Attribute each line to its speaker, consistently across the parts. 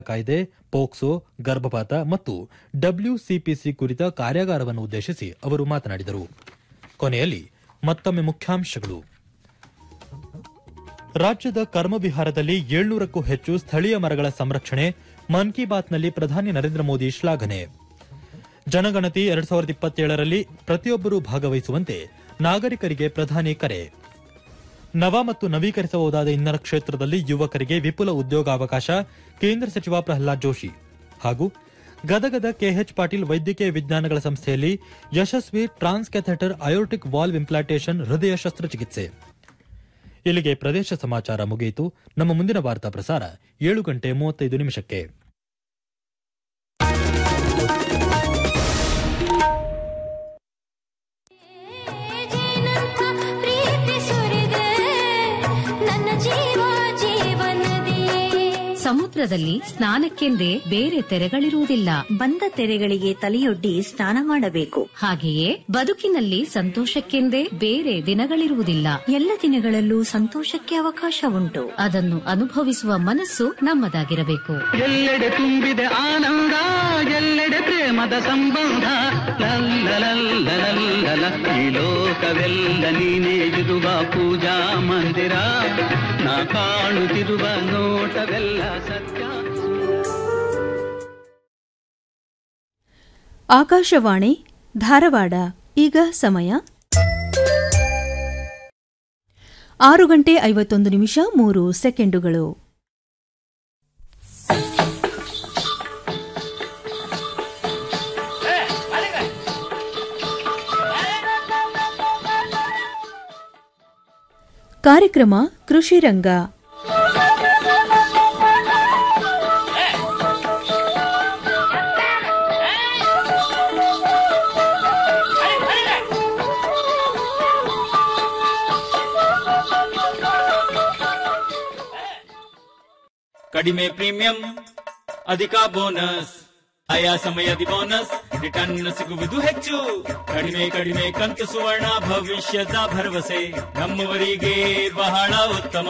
Speaker 1: ಕಾಯ್ದೆ ಪೋಕ್ಸೋ ಗರ್ಭಪಾತ ಮತ್ತು ಡಬ್ಲ್ಯೂಸಿಪಿಸಿ ಕುರಿತ ಕಾರ್ಯಾಗಾರವನ್ನು ಉದ್ದೇಶಿಸಿ ಅವರು ಮಾತನಾಡಿದರು ಕೊನೆಯಲ್ಲಿ ಮತ್ತೊಮ್ಮೆ ಮುಖ್ಯಾಂಶಗಳು ರಾಜ್ಯದ ಕರ್ಮವಿಹಾರದಲ್ಲಿ ಏಳ್ನೂರಕ್ಕೂ ಹೆಚ್ಚು ಸ್ಥಳೀಯ ಮರಗಳ ಸಂರಕ್ಷಣೆ ಮನ್ ಕಿ ಬಾತ್ನಲ್ಲಿ ಪ್ರಧಾನಿ ನರೇಂದ್ರ ಮೋದಿ ಶ್ಲಾಘನೆ ಜನಗಣತಿ ಎರಡ್ ಸಾವಿರದ ಇಪ್ಪತ್ತೇಳರಲ್ಲಿ ಪ್ರತಿಯೊಬ್ಬರೂ ಭಾಗವಹಿಸುವಂತೆ ನಾಗರಿಕರಿಗೆ ಪ್ರಧಾನಿ ಕರೆ ನವ ಮತ್ತು ನವೀಕರಿಸಬಹುದಾದ ಇಂಧನ ಕ್ಷೇತ್ರದಲ್ಲಿ ಯುವಕರಿಗೆ ವಿಪುಲ ಉದ್ಯೋಗಾವಕಾಶ ಕೇಂದ್ರ ಸಚಿವ ಪ್ರಹ್ಲಾದ್ ಜೋಶಿ ಹಾಗೂ ಗದಗದ ಕೆಎಚ್ ಪಾಟೀಲ್ ವೈದ್ಯಕೀಯ ವಿಜ್ಞಾನಗಳ ಸಂಸ್ಥೆಯಲ್ಲಿ ಯಶಸ್ವಿ ಟ್ರಾನ್ಸ್ಕ್ಯಾಥೆಟರ್ ಅಯೋಟಿಕ್ ವಾಲ್ವ್ ಇಂಪ್ಲಾಂಟೇಷನ್ ಹೃದಯ ಶಸ್ತ್ರಚಿಕಿತ್ಸೆ ಇಲ್ಲಿಗೆ ಪ್ರದೇಶ ಸಮಾಚಾರ ಮುಗಿಯಿತು ನಮ್ಮ ಮುಂದಿನ ವಾರ್ತಾ ಪ್ರಸಾರ ಏಳು ಗಂಟೆ ಮೂವತ್ತೈದು ನಿಮಿಷಕ್ಕೆ
Speaker 2: ಜೇನಂತ ಪ್ರೀತಿ ಸುರಿದೆ ನನ್ನ ಜೀವ ಜೀವನದಿ
Speaker 3: ಸಮುದ್ರದಲ್ಲಿ ಸ್ನಾನಕ್ಕೆಂದೇ ಬೇರೆ ತೆರೆಗಳಿರುವುದಿಲ್ಲ
Speaker 4: ಬಂದ ತೆರೆಗಳಿಗೆ ತಲೆಯೊಡ್ಡಿ ಸ್ನಾನ ಮಾಡಬೇಕು
Speaker 3: ಹಾಗೆಯೇ ಬದುಕಿನಲ್ಲಿ ಸಂತೋಷಕ್ಕೆಂದೇ ಬೇರೆ ದಿನಗಳಿರುವುದಿಲ್ಲ
Speaker 4: ಎಲ್ಲ ದಿನಗಳಲ್ಲೂ ಸಂತೋಷಕ್ಕೆ ಅವಕಾಶ ಉಂಟು
Speaker 3: ಅದನ್ನು ಅನುಭವಿಸುವ ಮನಸ್ಸು ನಮ್ಮದಾಗಿರಬೇಕು
Speaker 5: ಎಲ್ಲೆಡೆ ತುಂಬಿದೆ ಆನಂದ ಎಲ್ಲೆಡೆ ಪ್ರೇಮದ ಸಂಬಂಧ ಲಲ್ಲಲಲ್ಲಲಲ್ಲಲ. ಈ ಲೋಕವೆಲ್ಲ ನೀನೇ ಇರುವ ಪೂಜಾ ಮಂದಿರ ನಾ ಕಾಣುತ್ತಿರುವ ನೋಟವೆಲ್ಲ ಸತ್ಯ
Speaker 6: ಆಕಾಶವಾಣಿ ಧಾರವಾಡ ಈಗ ಸಮಯ ಆರು ಗಂಟೆ ಐವತ್ತೊಂದು ನಿಮಿಷ ಮೂರು ಸೆಕೆಂಡುಗಳು ಕಾರ್ಯಕ್ರಮ ಕೃಷಿ ರಂಗ
Speaker 7: ಕಡಿಮೆ ಪ್ರೀಮಿಯಂ ಅಧಿಕ ಬೋನಸ್ ಆಯಾ ಸಮಯದಿ ಬೋನಸ್ ರಿಟರ್ನ್ ಸಿಗುವುದು ಹೆಚ್ಚು ಕಡಿಮೆ ಕಡಿಮೆ ಕಂತು ಸುವರ್ಣ ಭವಿಷ್ಯದ ಭರವಸೆ ನಮ್ಮವರಿಗೆ ಬಹಳ ಉತ್ತಮ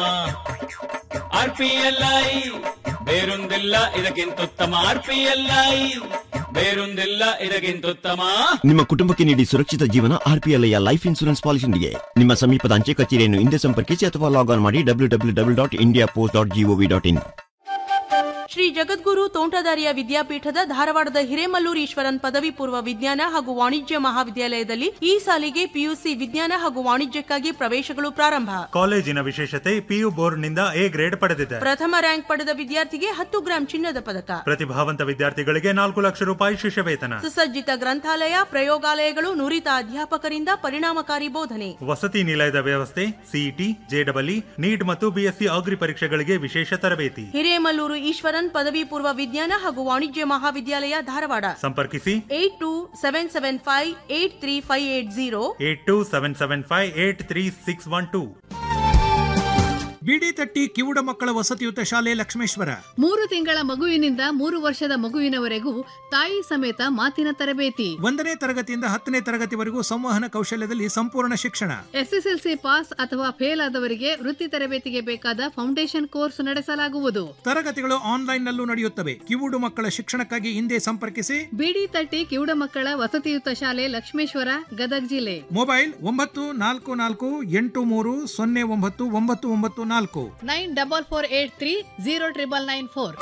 Speaker 7: ಆರ್ ಪಿ ಎಲ್ ಐ ಬೇರೊಂದಿಲ್ಲ ಇದಕ್ಕಿಂತ ಉತ್ತಮ ಆರ್ ಪಿ ಎಲ್ ಐ ಬೇರೊಂದಿಲ್ಲ ಇದಕ್ಕಿಂತ ಉತ್ತಮ
Speaker 8: ನಿಮ್ಮ ಕುಟುಂಬಕ್ಕೆ ನೀಡಿ ಸುರಕ್ಷಿತ ಜೀವನ ಆರ್ಪಿಎಲ್ಐಯ ಲೈಫ್ ಇನ್ಸೂರೆನ್ಸ್ ಪಾಲಿಸಿಯೊಂದಿಗೆ ನಿಮ್ಮ ಸಮೀಪದ ಅಂಚೆ ಕಚೇರಿಯನ್ನು ಹಿಂದೆ ಸಂಪರ್ಕಿಸಿ ಅಥವಾ ಲಾಗ್ ಆನ್ ಮಾಡಿ W W W dot India Post dot G O V dot in
Speaker 9: Shri Jagadguru Tontadarya ವಿದ್ಯಾಪೀಠದ ಧಾರವಾಡದ ಹಿರೇಮಲ್ಲೂರು ಈಶ್ವರನ್ ಪದವಿ ಪೂರ್ವ ವಿಜ್ಞಾನ ಹಾಗೂ ವಾಣಿಜ್ಯ ಮಹಾವಿದ್ಯಾಲಯದಲ್ಲಿ ಈ ಸಾಲಿಗೆ ಪಿಯುಸಿ ವಿಜ್ಞಾನ ಹಾಗೂ ವಾಣಿಜ್ಯಕ್ಕಾಗಿ ಪ್ರವೇಶಗಳು ಪ್ರಾರಂಭ
Speaker 10: ಕಾಲೇಜಿನ ವಿಶೇಷತೆ ಪಿಯು ಬೋರ್ಡ್ನಿಂದ ಎ ಗ್ರೇಡ್ ಪಡೆದಿದೆ
Speaker 9: ಪ್ರಥಮ ರ್ಯಾಂಕ್ ಪಡೆದ ವಿದ್ಯಾರ್ಥಿಗೆ ಹತ್ತು ಗ್ರಾಂ ಚಿನ್ನದ ಪದಕ
Speaker 10: ಪ್ರತಿಭಾವಂತ ವಿದ್ಯಾರ್ಥಿಗಳಿಗೆ ನಾಲ್ಕು ಲಕ್ಷ ರೂಪಾಯಿ ಶಿಷ್ಯವೇತನ
Speaker 9: ಸುಸಜ್ಜಿತ ಗ್ರಂಥಾಲಯ ಪ್ರಯೋಗಾಲಯಗಳು ನುರಿತ ಅಧ್ಯಾಪಕರಿಂದ ಪರಿಣಾಮಕಾರಿ ಬೋಧನೆ
Speaker 10: ವಸತಿ ನಿಲಯದ ವ್ಯವಸ್ಥೆ ಸಿಇಟಿ ಜೆಡಬ್ಲ್ಇ ನೀಟ್ ಮತ್ತು ಬಿಎಸ್ಸಿ ಅಗ್ರಿ ಪರೀಕ್ಷೆಗಳಿಗೆ ವಿಶೇಷ ತರಬೇತಿ
Speaker 9: ಹಿರೇಮಲ್ಲೂರು ಈಶ್ವರನ್ ಪದವಿ ಪೂರ್ವ ವಿಜ್ಞಾನ ಹಾಗೂ ವಾಣಿಜ್ಯ ಮಹಾವಿದ್ಯಾಲಯ ಧಾರವಾಡ
Speaker 10: ಸಂಪರ್ಕಿಸಿ
Speaker 9: eight two seven seven five eight three five eight zero
Speaker 10: eight two seven seven five eight three six one two
Speaker 11: ಬಿಡಿ ತಟ್ಟಿ ಕಿವುಡ ಮಕ್ಕಳ ವಸತಿಯುತ ಶಾಲೆ ಲಕ್ಷ್ಮೇಶ್ವರ
Speaker 12: ಮೂರು ತಿಂಗಳ ಮಗುವಿನಿಂದ ಮೂರು ವರ್ಷದ ಮಗುವಿನವರೆಗೂ ತಾಯಿ ಸಮೇತ ಮಾತಿನ ತರಬೇತಿ
Speaker 11: ಒಂದನೇ ತರಗತಿಯಿಂದ ಹತ್ತನೇ ತರಗತಿವರೆಗೂ ಸಂವಹನ ಕೌಶಲ್ಯದಲ್ಲಿ ಸಂಪೂರ್ಣ ಶಿಕ್ಷಣ
Speaker 12: ಎಸ್ಎಸ್ಎಲ್ಸಿ ಪಾಸ್ ಅಥವಾ ಫೇಲ್ ಆದವರಿಗೆ ವೃತ್ತಿ ತರಬೇತಿಗೆ ಬೇಕಾದ ಫೌಂಡೇಶನ್ ಕೋರ್ಸ್ ನಡೆಸಲಾಗುವುದು
Speaker 11: ತರಗತಿಗಳು ಆನ್ಲೈನ್ ನಲ್ಲೂ ನಡೆಯುತ್ತವೆ ಕಿವುಡು ಮಕ್ಕಳ ಶಿಕ್ಷಣಕ್ಕಾಗಿ ಹಿಂದೆ ಸಂಪರ್ಕಿಸಿ
Speaker 12: ಬಿಡಿ ತಟ್ಟಿ ಕಿವುಡ ಮಕ್ಕಳ ವಸತಿಯುತ ಶಾಲೆ ಲಕ್ಷ್ಮೇಶ್ವರ ಗದಗ್ ಜಿಲ್ಲೆ
Speaker 11: ಮೊಬೈಲ್ ಒಂಬತ್ತು ನಾಲ್ಕು ನಾಲ್ಕು ಎಂಟು ಮೂರು ಸೊನ್ನೆ ಒಂಬತ್ತು ಒಂಬತ್ತು ಒಂಬತ್ತು ನಾಲ್ಕು
Speaker 12: nine double four eight three zero triple nine four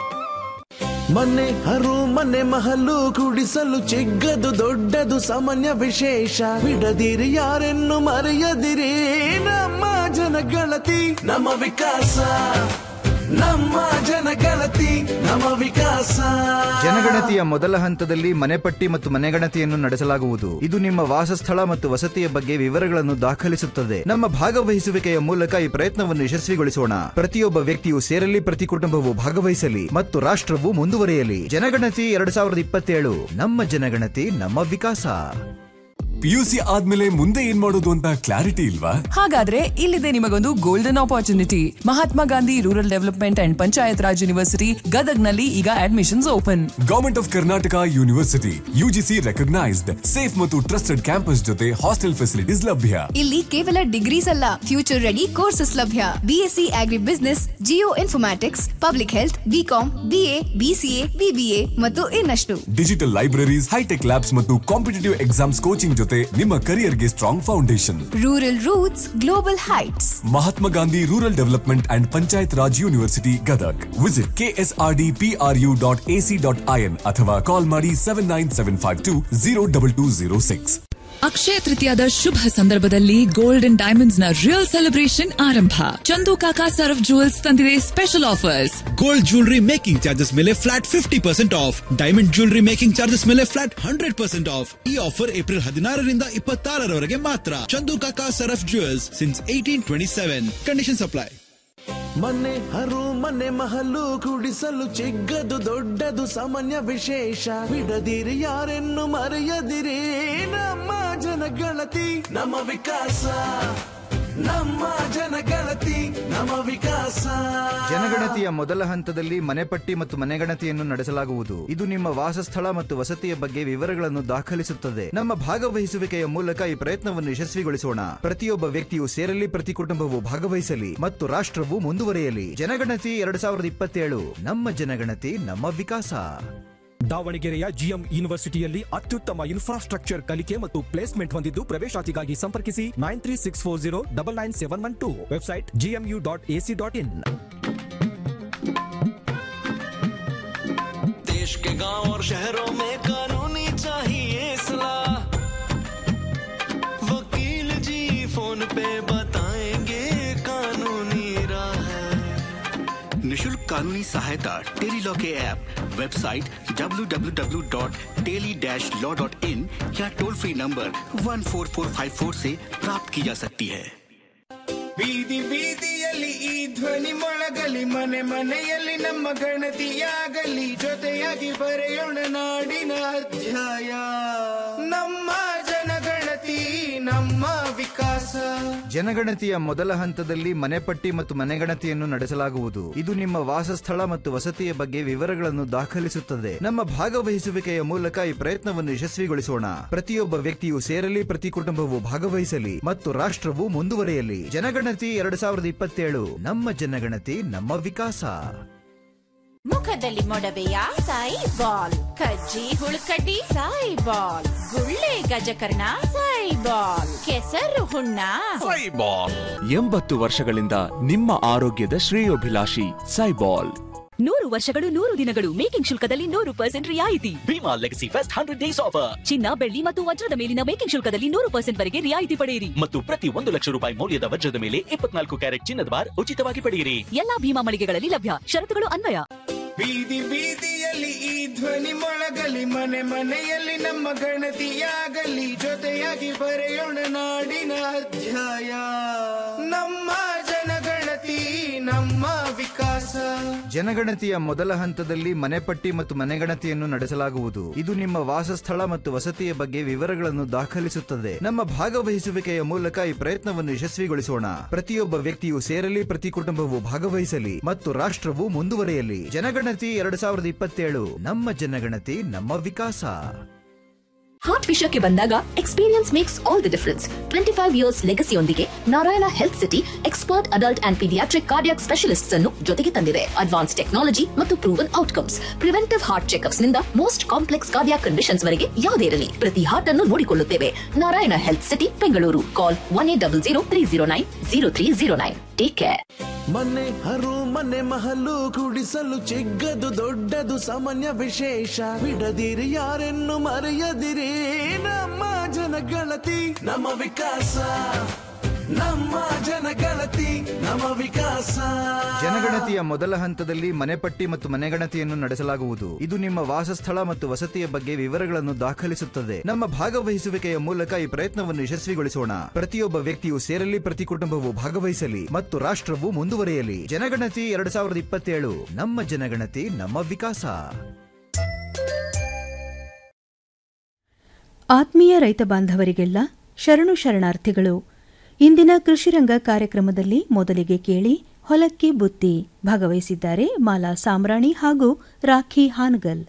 Speaker 13: ಮನೆ ಹರು ಮನೆ ಮಹಲು ಕುಡಿಸಲು ಚಿಕ್ಕದು ದೊಡ್ಡದು ಸಾಮಾನ್ಯ ವಿಶೇಷ ಬಿಡದಿರಿ ಯಾರೆನ್ನು ಮರೆಯದಿರಿ ನಮ್ಮ ಜನಗಣತಿ ನಮ್ಮ ವಿಕಾಸ ನಮ್ಮ ಜನಗಣತಿ ನಮ್ಮ ವಿಕಾಸ
Speaker 14: ಜನಗಣತಿಯ ಮೊದಲ ಹಂತದಲ್ಲಿ ಮನೆಪಟ್ಟಿ ಮತ್ತು ಮನೆಗಣತಿಯನ್ನು ನಡೆಸಲಾಗುವುದು ಇದು ನಿಮ್ಮ ವಾಸಸ್ಥಳ ಮತ್ತು ವಸತಿಯ ಬಗ್ಗೆ ವಿವರಗಳನ್ನು ದಾಖಲಿಸುತ್ತದೆ ನಮ್ಮ ಭಾಗವಹಿಸುವಿಕೆಯ ಮೂಲಕ ಈ ಪ್ರಯತ್ನವನ್ನು ಯಶಸ್ವಿಗೊಳಿಸೋಣ ಪ್ರತಿಯೊಬ್ಬ ವ್ಯಕ್ತಿಯು ಸೇರಲಿ ಪ್ರತಿ ಕುಟುಂಬವು ಭಾಗವಹಿಸಲಿ ಮತ್ತು ರಾಷ್ಟ್ರವು ಮುಂದುವರಿಯಲಿ ಜನಗಣತಿ ಎರಡ್ ಸಾವಿರದ ಇಪ್ಪತ್ತೇಳು ನಮ್ಮ ಜನಗಣತಿ ನಮ್ಮ ವಿಕಾಸ
Speaker 15: ಪಿಯುಸಿ ಆದ್ಮೇಲೆ ಮುಂದೆ ಏನ್ ಮಾಡೋದು ಅಂತ ಕ್ಲಾರಿಟಿ ಇಲ್ವಾ
Speaker 16: ಹಾಗಾದ್ರೆ ಇಲ್ಲಿದೆ ನಿಮಗೊಂದು golden opportunity Mahatma Gandhi Rural Development and Panchayat Raj University ಗದಗ್ನಲ್ಲಿ ಈಗ admissions open
Speaker 15: government of Karnataka university UGC recognised safe ಮತ್ತು ಟ್ರಸ್ಟೆಡ್ ಕ್ಯಾಂಪಸ್ ಜೊತೆ ಹಾಸ್ಟೆಲ್ ಫೆಸಿಲಿಟೀಸ್ ಲಭ್ಯ
Speaker 17: ಇಲ್ಲಿ ಕೇವಲ ಡಿಗ್ರೀಸ್ ಅಲ್ಲ ಫ್ಯೂಚರ್ ರೆಡಿ ಕೋರ್ಸಸ್ ಲಭ್ಯ BSc agri business geo informatics public health BCom BA BCA BBA ಮತ್ತು ಇನ್ನಷ್ಟು
Speaker 15: ಡಿಜಿಟಲ್ ಲೈಬ್ರರೀಸ್ ಹೈಟೆಕ್ ಲ್ಯಾಬ್ಸ್ ಮತ್ತು ಕಾಂಪಿಟೇಟಿವ್ ಎಕ್ಸಾಮ್ಸ್ ಕೋಚಿಂಗ್ ಜೊತೆ ನಿಮ್ಮ ಕರಿಯರ್ಗೆ strong foundation
Speaker 17: rural roots global heights
Speaker 15: Mahatma Gandhi Rural Development and Panchayat Raj University Gadag visit KSRD PRU dot AC dot IN ಅಥವಾ call ಮಾಡಿ seven nine seven five two zero double two zero six
Speaker 18: Akshaya ತೃತೀಯದ ಶುಭ ಸಂದರ್ಭದಲ್ಲಿ golden diamonds ನ real celebration ಆರಂಭ Chandu Kaka Saraf jewels ತಂದಿದೆ special offers
Speaker 19: gold jewellery making charges ಮೇಲೆ flat fifty percent off diamond jewellery making charges ಮೇಲೆ ಫ್ಲಾಟ್ ಹಂಡ್ರೆಡ್ ಪರ್ಸೆಂಟ್ ಆಫ್ ಈ offer April ಹದಿನಾರರಿಂದ ಇಪ್ಪತ್ತಾರರವರೆಗೆ ಮಾತ್ರ Chandu Kaka Saraf jewels since eighteen twenty seven condition supply
Speaker 13: ಮನೆ ಹರು ಮನೆ ಮಹಲು ಕುಡಿಸಲು ಚಿಕ್ಕದು ದೊಡ್ಡದು ಸಾಮಾನ್ಯ ವಿಶೇಷ ಬಿಡದಿರಿ ಯಾರೆನ್ನು ಮರೆಯದಿರಿ ನಮ್ಮ ಜನಗಣತಿ ನಮ್ಮ ವಿಕಾಸ ನಮ್ಮ ಜನಗಣತಿ ನಮ್ಮ ವಿಕಾಸ
Speaker 14: ಜನಗಣತಿಯ ಮೊದಲ ಹಂತದಲ್ಲಿ ಮನೆಪಟ್ಟಿ ಮತ್ತು ಮನೆಗಣತಿಯನ್ನು ನಡೆಸಲಾಗುವುದು ಇದು ನಿಮ್ಮ ವಾಸಸ್ಥಳ ಮತ್ತು ವಸತಿಯ ಬಗ್ಗೆ ವಿವರಗಳನ್ನು ದಾಖಲಿಸುತ್ತದೆ ನಮ್ಮ ಭಾಗವಹಿಸುವಿಕೆಯ ಮೂಲಕ ಈ ಪ್ರಯತ್ನವನ್ನು ಯಶಸ್ವಿಗೊಳಿಸೋಣ ಪ್ರತಿಯೊಬ್ಬ ವ್ಯಕ್ತಿಯು ಸೇರಲಿ ಪ್ರತಿ ಕುಟುಂಬವು ಭಾಗವಹಿಸಲಿ ಮತ್ತು ರಾಷ್ಟ್ರವು ಮುಂದುವರಿಯಲಿ ಜನಗಣತಿ ಎರಡ್ ಸಾವಿರದ ಇಪ್ಪತ್ತೇಳು ನಮ್ಮ ಜನಗಣತಿ ನಮ್ಮ ವಿಕಾಸ
Speaker 20: ದಾವಣಗೆರೆಯ ಜಿಎಂ ಯೂನಿವರ್ಸಿಟಿಯಲ್ಲಿ ಅತ್ಯುತ್ತಮ ಇನ್ಫ್ರಾಸ್ಟ್ರಕ್ಚರ್ ಕಲಿಕೆ ಮತ್ತು ಪ್ಲೇಸ್ಮೆಂಟ್ ಹೊಂದಿದ್ದು ಪ್ರವೇಶಾತಿಗಾಗಿ ಸಂಪರ್ಕಿಸಿ nine three six four zero double nine seven one two website GMU dot AC dot IN
Speaker 13: देश के गांव और शहरों में कानूनी चाहिए सलाह वकील जी फोन पे बताएंगे कानूनी राह
Speaker 21: निशुल्क कानूनी सहायता टेली लॉ के ऐप वेबसाइट www.teli-law.in या टोल फ्री नंबर 14454 से प्राप्त की जा सकती है
Speaker 22: ಬೀದಿ ಬೀದಿಯಲ್ಲಿ ಈ ಧ್ವನಿ ಮೊಳಗಲಿ ಮನೆ ಮನೆಯಲ್ಲಿ ನಮ್ಮ ಗಣತಿಯಾಗಲಿ ಜೊತೆಯಾಗಿ ಬರೆಯೋಣ ನಾಡಿನ ಅಧ್ಯಾಯ ನಮ್ಮ ಜನಗಣತಿ ನಮ್ಮ ವಿಕಾಸ
Speaker 14: ಜನಗಣತಿಯ ಮೊದಲ ಹಂತದಲ್ಲಿ ಮನೆಪಟ್ಟಿ ಮತ್ತು ಮನೆಗಣತಿಯನ್ನು ನಡೆಸಲಾಗುವುದು ಇದು ನಿಮ್ಮ ವಾಸಸ್ಥಳ ಮತ್ತು ವಸತಿಯ ಬಗ್ಗೆ ವಿವರಗಳನ್ನು ದಾಖಲಿಸುತ್ತದೆ ನಮ್ಮ ಭಾಗವಹಿಸುವಿಕೆಯ ಮೂಲಕ ಈ ಪ್ರಯತ್ನವನ್ನು ಯಶಸ್ವಿಗೊಳಿಸೋಣ ಪ್ರತಿಯೊಬ್ಬ ವ್ಯಕ್ತಿಯು ಸೇರಲಿ ಪ್ರತಿ ಕುಟುಂಬವು ಭಾಗವಹಿಸಲಿ ಮತ್ತು ರಾಷ್ಟ್ರವು ಮುಂದುವರಿಯಲಿ ಜನಗಣತಿ ಎರಡ್ ಸಾವಿರದ ಇಪ್ಪತ್ತೇಳು ನಮ್ಮ ಜನಗಣತಿ ನಮ್ಮ ವಿಕಾಸ
Speaker 23: ಮುಖದಲ್ಲಿ ಮೊಡವೆಯ ಸಾಯಿ ಬಾಲ್ ಕಜ್ಜಿ ಹುಳುಕಡ್ಡಿ ಸಾಯಿ ಬಾಲ್ ಗುಳ್ಳೆ ಗಜಕರ್ಣ ಸಾಯಿ ಬಾಲ್ ಕೆಸರು ಹುಣ್ಣ
Speaker 24: ಎಂಬತ್ತು ವರ್ಷಗಳಿಂದ ನಿಮ್ಮ ಆರೋಗ್ಯದ ಶ್ರೇಯೋಭಿಲಾಷಿ ಸೈಬಾಲ್
Speaker 25: ನೂರು ವರ್ಷಗಳು ನೂರು ದಿನಗಳು ಮೇಕಿಂಗ್ ಶುಲ್ಕದಲ್ಲಿ ನೂರು ಪರ್ಸೆಂಟ್ ರಿಯಾಯಿತಿ
Speaker 26: Bhima legacy fest hundred days offer
Speaker 25: ಚಿನ್ನ ಬೆಳ್ಳಿ ಮತ್ತು ವಜ್ರದ ಮೇಲಿನ ಮೇಕಿಂಗ್ ಶುಲ್ಕದಲ್ಲಿ ನೂರು ಪರ್ಸೆಂಟ್ ವರೆಗೆ ರಿಯಾಯಿತಿ ಪಡೆಯಿರಿ
Speaker 26: ಮತ್ತು ಪ್ರತಿ ಒಂದು ಲಕ್ಷ ರೂಪಾಯಿ ಮೌಲ್ಯದ ವಜ್ರದ ಮೇಲೆ ಇಪ್ಪತ್ನಾಲ್ಕು ಕ್ಯಾರೆಟ್ ಚಿನ್ನದ ಬಾರ್ ಉಚಿತವಾಗಿ ಪಡೆಯಿರಿ
Speaker 25: ಎಲ್ಲಾ ಭೀಮಾ ಮಳಿಗೆಗಳಲ್ಲಿ ಲಭ್ಯ ಷರತ್ತುಗಳು ಅನ್ವಯ
Speaker 22: ಬೀದಿ ಬೀದಿಯಲ್ಲಿ ಈ ಧ್ವನಿ ಮೊಳಗಲಿ ಮನೆ ಮನೆಯಲ್ಲಿ ನಮ್ಮ ಗಣತಿಯಾಗಲಿ ಜೊತೆಯಾಗಿ ಬರೆಯೋಣ ನಾಡಿನ ಅಧ್ಯಾಯ ನಮ್ಮ ಜನಗಣತಿ ನಮ್ಮ ವಿಕಾಸ
Speaker 14: ಜನಗಣತಿಯ ಮೊದಲ ಹಂತದಲ್ಲಿ ಮನೆಪಟ್ಟಿ ಮತ್ತು ಮನೆಗಣತಿಯನ್ನು ನಡೆಸಲಾಗುವುದು ಇದು ನಿಮ್ಮ ವಾಸಸ್ಥಳ ಮತ್ತು ವಸತಿಯ ಬಗ್ಗೆ ವಿವರಗಳನ್ನು ದಾಖಲಿಸುತ್ತದೆ ನಮ್ಮ ಭಾಗವಹಿಸುವಿಕೆಯ ಮೂಲಕ ಈ ಪ್ರಯತ್ನವನ್ನು ಯಶಸ್ವಿಗೊಳಿಸೋಣ ಪ್ರತಿಯೊಬ್ಬ ವ್ಯಕ್ತಿಯು ಸೇರಲಿ ಪ್ರತಿ ಕುಟುಂಬವು ಭಾಗವಹಿಸಲಿ ಮತ್ತು ರಾಷ್ಟ್ರವು ಮುಂದುವರಿಯಲಿ ಜನಗಣತಿ ಎರಡ್ ಸಾವಿರದ ಇಪ್ಪತ್ತೇಳು ನಮ್ಮ ಜನಗಣತಿ ನಮ್ಮ ವಿಕಾಸ
Speaker 27: ಹಾರ್ಟ್ ವಿಷಯಕ್ಕೆ ಬಂದಾಗ experience makes all the difference twenty five years ಲೆಗಸಿಯೊಂದಿಗೆ Narayana Health City expert adult and paediatric cardiac specialists ಅನ್ನು ಜೊತೆಗೆ ತಂದಿದೆ ಅಡ್ವಾನ್ಸ್ ಟೆಕ್ನಾಲಜಿ ಮತ್ತು proven outcomes preventive heart checkups ನಿಂದ ಮೋಸ್ಟ್ ಕಾಂಪ್ಲೆಕ್ಸ್ ಕಾರ್ಡಿಯಾಕ್ ಕಂಡೀಷನ್ಸ್ ವರೆಗೆ ಯಾವುದೇ ಇರಲಿ ಪ್ರತಿ ಹಾರ್ಟ್ ಅನ್ನು ನೋಡಿಕೊಳ್ಳುತ್ತೇವೆ Narayana Health City Bengaluru call one eight double zero three zero nine zero three zero nine take care
Speaker 13: ಮನೆ ಹರು ಮನೆ ಮಹಲು ಕುಡಿಸಲು ಚಿಕ್ಕದು ದೊಡ್ಡದು ಸಾಮಾನ್ಯ ವಿಶೇಷ ಬಿಡದಿರಿ ಯಾರೆನ್ನು ಮರೆಯದಿರಿ ನಮ್ಮ ಜನಗಣತಿ ನಮ್ಮ ವಿಕಾಸ ನಮ್ಮ ಜನಗಣತಿ ನಮ್ಮ ವಿಕಾಸ
Speaker 14: ಜನಗಣತಿಯ ಮೊದಲ ಹಂತದಲ್ಲಿ ಮನೆಪಟ್ಟಿ ಮತ್ತು ಮನೆಗಣತಿಯನ್ನು ನಡೆಸಲಾಗುವುದು ಇದು ನಿಮ್ಮ ವಾಸಸ್ಥಳ ಮತ್ತು ವಸತಿಯ ಬಗ್ಗೆ ವಿವರಗಳನ್ನು ದಾಖಲಿಸುತ್ತದೆ ನಮ್ಮ ಭಾಗವಹಿಸುವಿಕೆಯ ಮೂಲಕ ಈ ಪ್ರಯತ್ನವನ್ನು ಯಶಸ್ವಿಗೊಳಿಸೋಣ ಪ್ರತಿಯೊಬ್ಬ ವ್ಯಕ್ತಿಯು ಸೇರಲಿ ಪ್ರತಿ ಕುಟುಂಬವು ಭಾಗವಹಿಸಲಿ ಮತ್ತು ರಾಷ್ಟ್ರವು ಮುಂದುವರಿಯಲಿ ಜನಗಣತಿ ಎರಡ್ ಸಾವಿರದ ಇಪ್ಪತ್ತೇಳು ನಮ್ಮ ಜನಗಣತಿ ನಮ್ಮ ವಿಕಾಸ
Speaker 1: ಆತ್ಮೀಯ ರೈತ ಬಾಂಧವರಿಗೆಲ್ಲ ಶರಣು ಶರಣಾರ್ಥಿಗಳು ಇಂದಿನ ಕೃಷಿರಂಗ ಕಾರ್ಯಕ್ರಮದಲ್ಲಿ ಮೊದಲಿಗೆ ಕೇಳಿ ಹೊಲಕ್ಕಿ ಬುತ್ತಿ ಭಾಗವಹಿಸಿದ್ದಾರೆ ಮಾಲಾ ಸಾಮ್ರಾಣಿ ಹಾಗೂ ರಾಖಿ ಹಾನಗಲ್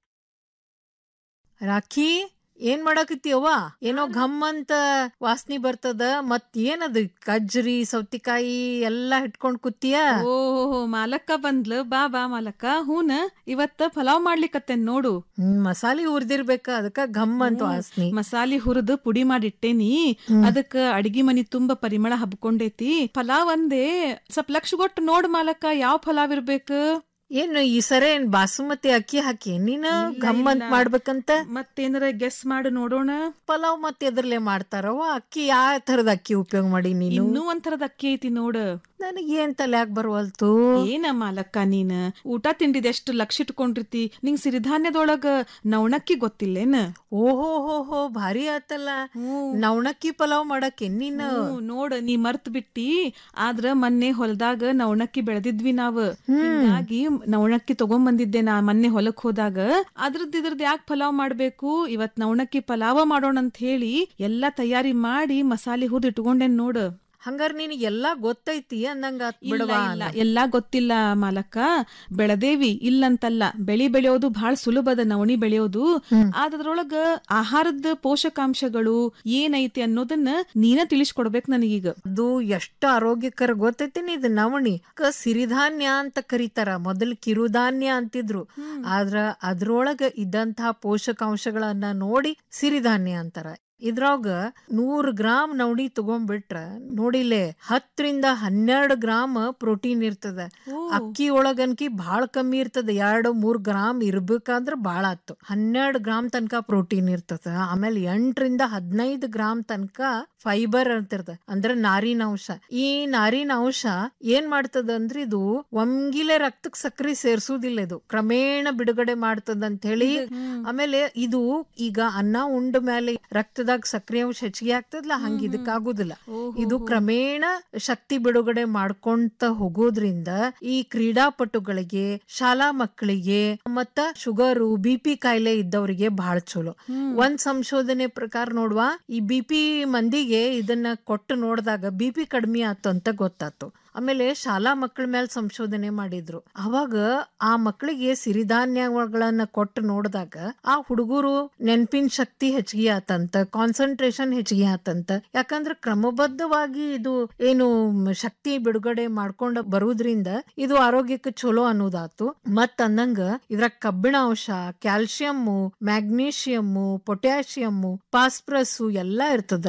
Speaker 2: ರಾಖಿ ಏನ್ ಮಾಡಾಕತ್ತೀಯವ್ವ ಏನೋ ಘಮ್ ಅಂತ ವಾಸನೆ ಬರ್ತದ ಮತ್ ಏನದು ಕಜ್ರಿ ಸೌತಿಕಾಯಿ ಎಲ್ಲಾ ಇಟ್ಕೊಂಡ್ ಕೂತಿಯ
Speaker 3: ಓಹೋ ಮಾಲಕ್ಕ ಬಂದ್ಲು ಬಾ ಬಾ ಮಾಲಕ್ಕ ಹೂನ ಇವತ್ತ ಪಲಾವ್ ಮಾಡ್ಲಿಕತ್ತೇನ್ ನೋಡು
Speaker 2: ಹ್ಮ್ ಮಸಾಲೆ ಹುರಿದಿರ್ಬೇಕ ಅದಕ್ಕ ಘಮ್ ಅಂತ ವಾಸನೆ
Speaker 3: ಮಸಾಲಿ ಹುರಿದು ಪುಡಿ ಮಾಡಿಟ್ಟೇನಿ ಅದಕ್ಕ ಅಡಿಗೆ ಮನಿ ತುಂಬಾ ಪರಿಮಳ ಹಬ್ಕೊಂಡೈತಿ ಪಲಾವ್ ಅಂದೆ ಸ್ವಲ್ಪ ಲಕ್ಷ ಕೊಟ್ಟು ನೋಡ್ ಮಾಲಕ್ಕ ಯಾವ ಪಲಾವ್ ಇರ್ಬೇಕು
Speaker 2: ಏನು ಈ ಸರಿ ಏನ್ ಬಾಸುಮತಿ ಅಕ್ಕಿ ಹಾಕಿ ನೀನು ಘಮ್ ಅಂತ ಮಾಡ್ಬೇಕಂತ
Speaker 3: ಮತ್ತೇನಾರ ಗೆಸ್ ಮಾಡಿ ನೋಡೋಣ
Speaker 2: ಪಲಾವ್ ಮತ್ತೆ ಎದ್ರಲ್ಲೇ ಮಾಡ್ತಾರವ ಅಕ್ಕಿ ಯಾವ ತರದ ಅಕ್ಕಿ ಉಪಯೋಗ ಮಾಡಿ ನೀನು
Speaker 3: ಇನ್ನೂ ಒಂಥರದ ಅಕ್ಕಿ ಐತಿ ನೋಡು
Speaker 2: ನನಗೆ ಏನ್ ತಲ್ಯಾಕ್ ಬರ್ವಲ್ತು
Speaker 3: ಏನ ಮಾಲಕ್ಕ ನೀನ್ ಊಟ ತಿಂಡಿದ ಎಷ್ಟು ಲಕ್ಷ ಇಟ್ಕೊಂಡಿರ್ತಿ ನಿಂಗ್ ಸಿರಿಧಾನ್ಯದೊಳಗ ನವಣಕ್ಕಿ ಗೊತ್ತಿಲ್ಲೇನ
Speaker 2: ಓಹೋ ಹೋ ಹೋ ಭಾರಿ ಆತಲ್ಲ ನವಣಕ್ಕಿ ಪಲಾವ್ ಮಾಡಕ್ಕೆ ನೀನು
Speaker 3: ಹ್ಞೂ, ನೋಡ್ ನೀ ಮರ್ತ್ ಬಿಟ್ಟಿ ಆದ್ರ ಮೊನ್ನೆ ಹೊಲದಾಗ ನವಣಕ್ಕಿ ಬೆಳೆದಿದ್ವಿ ನಾವ್ ಹಿಂಗಾಗಿ ನವಣಕ್ಕಿ ತಗೊಂಬಂದಿದ್ದೆ ನಾ ಮೊನ್ನೆ ಹೊಲಕ್ ಹೋದಾಗ ಅದ್ರದ್ ಇದ್ರದ್ ಯಾಕೆ ಪಲಾವ್ ಮಾಡ್ಬೇಕು ಇವತ್ ನವಣಕ್ಕಿ ಪಲಾವ ಮಾಡೋಣ ಅಂತ ಹೇಳಿ ಎಲ್ಲಾ ತಯಾರಿ ಮಾಡಿ ಮಸಾಲೆ ಹುರಿದು ಇಟ್ಕೊಂಡೇನ್ ನೋಡು
Speaker 2: ಹಂಗಾರ ನಿನಗೆ ಎಲ್ಲಾ ಗೊತ್ತೈತಿ ಅಂದಂಗ ಆತ್
Speaker 3: ಇಲ್ಲ,
Speaker 2: ಬಿಡವಾ
Speaker 3: ಇಲ್ಲ ಎಲ್ಲಾ ಗೊತ್ತಿಲ್ಲ ಮಾಲಕ್ಕ ಬೆಳೆದೇವಿ ಇಲ್ಲಂತಲ್ಲ ಬೆಳಿ ಬೆಳೆಯೋದು ಬಹಳ ಸುಲಭದ ನವಣಿ ಬೆಳೆಯೋದು ಆದ್ರೊಳಗ ಆಹಾರದ ಪೋಷಕಾಂಶಗಳು ಏನೈತಿ ಅನ್ನೋದನ್ನ ನೀನ ತಿಳಿಸ್ಕೊಡ್ಬೇಕು ನನಗೀಗ
Speaker 2: ಅದು ಎಷ್ಟು ಆರೋಗ್ಯಕರ ಗೊತ್ತೈತಿ ಇದು ನವಣಿ ಕ ಸಿರಿಧಾನ್ಯ ಅಂತ ಕರೀತಾರ ಮೊದಲು ಕಿರುಧಾನ್ಯ ಅಂತಿದ್ರು ಆದ್ರ ಅದ್ರೊಳಗ ಇದ್ದಂತಹ ಪೋಷಕಾಂಶಗಳನ್ನ ನೋಡಿ ಸಿರಿಧಾನ್ಯ ಅಂತಾರ ಇದ್ರೊಳಗ ನೂರ್ ಗ್ರಾಮ್ ನವಣಿ ತಗೊಂಡ್ಬಿಟ್ರ ನೋಡಿಲೆ ಹತ್ತರಿಂದ ಹನ್ನೆರಡು ಗ್ರಾಮ್ ಪ್ರೋಟೀನ್ ಇರ್ತದ ಅಕ್ಕಿ ಒಳಗನ್ಕಿ ಬಹಳ ಕಮ್ಮಿ ಇರ್ತದ ಎರಡು ಮೂರ್ ಗ್ರಾಮ್ ಇರ್ಬೇಕಾದ್ರ ಬಹಳ ಆತು ಹನ್ನೆರಡು ಗ್ರಾಮ್ ತನಕ ಪ್ರೋಟೀನ್ ಇರ್ತದ ಆಮೇಲೆ ಎಂಟರಿಂದ ಹದಿನೈದು ಗ್ರಾಮ್ ತನಕ ಫೈಬರ್ ಅಂತಿರ್ತದ ಅಂದ್ರೆ ನಾರಿನ ಅಂಶ ಈ ನಾರಿನ ಅಂಶ ಏನ್ ಮಾಡ್ತದ ಅಂದ್ರೆ ಇದು ಒಮ್ಗಿಲೆ ರಕ್ತಕ್ ಸಕ್ರಿ ಸೇರ್ಸುದಿಲ್ಲ ಇದು ಕ್ರಮೇಣ ಬಿಡುಗಡೆ ಮಾಡ್ತದ ಅಂತ ಹೇಳಿ ಆಮೇಲೆ ಇದು ಈಗ ಅನ್ನ ಉಂಡ ಮೇಲೆ ರಕ್ತದಾಗ ಸಕ್ರಿಯ ಅಂಶ ಹೆಚ್ಚಿಗೆ ಆಗ್ತದಲ್ಲ ಹಂಗ ಇದಕ್ ಆಗುದಿಲ್ಲ ಇದು ಕ್ರಮೇಣ ಶಕ್ತಿ ಬಿಡುಗಡೆ ಮಾಡ್ಕೊಂತ ಹೋಗೋದ್ರಿಂದ ಈ ಕ್ರೀಡಾಪಟುಗಳಿಗೆ ಶಾಲಾ ಮಕ್ಕಳಿಗೆ ಮತ್ತ ಶುಗರು ಬಿ ಪಿ ಕಾಯಿಲೆ ಇದ್ದವರಿಗೆ ಬಹಳ ಚಲೋ ಒಂದ್ ಸಂಶೋಧನೆ ಪ್ರಕಾರ ನೋಡುವ ಈ ಬಿ ಪಿ ಮಂದಿಗೆ ಇದನ್ನ ಕೊಟ್ಟು ನೋಡಿದಾಗ ಬಿ ಪಿ ಕಡಿಮೆ ಆತು ಅಂತ ಗೊತ್ತಾತು ಆಮೇಲೆ ಶಾಲಾ ಮಕ್ಕಳ ಮೇಲೆ ಸಂಶೋಧನೆ ಮಾಡಿದ್ರು ಅವಾಗ ಆ ಮಕ್ಕಳಿಗೆ ಸಿರಿಧಾನ್ಯಗಳನ್ನ ಕೊಟ್ಟು ನೋಡಿದಾಗ ಆ ಹುಡುಗರು ನೆನ್ಪಿನ ಶಕ್ತಿ ಹೆಚ್ಚಿಗೆ ಆತಂತ ಕಾನ್ಸಂಟ್ರೇಷನ್ ಹೆಚ್ಚಿಗೆ ಆತಂತ ಯಾಕಂದ್ರೆ ಕ್ರಮಬದ್ಧವಾಗಿ ಇದು ಏನು ಮ್, ಶಕ್ತಿ ಬಿಡುಗಡೆ ಮಾಡ್ಕೊಂಡ ಬರುವುದ್ರಿಂದ ಇದು ಆರೋಗ್ಯಕ್ಕೆ ಚಲೋ ಅನ್ನೋದಾತು ಮತ್ ಅಂದಂಗ ಇದ್ರ ಕಬ್ಬಿಣ ಅಂಶ ಕ್ಯಾಲ್ಸಿಯಮ್ಮು ಮ್ಯಾಗ್ನೀಷಿಯಮ್ಮು ಪೊಟ್ಯಾಷಿಯಮ್ಮು ಫಾಸ್ಫರಸ್ ಎಲ್ಲಾ ಇರ್ತದ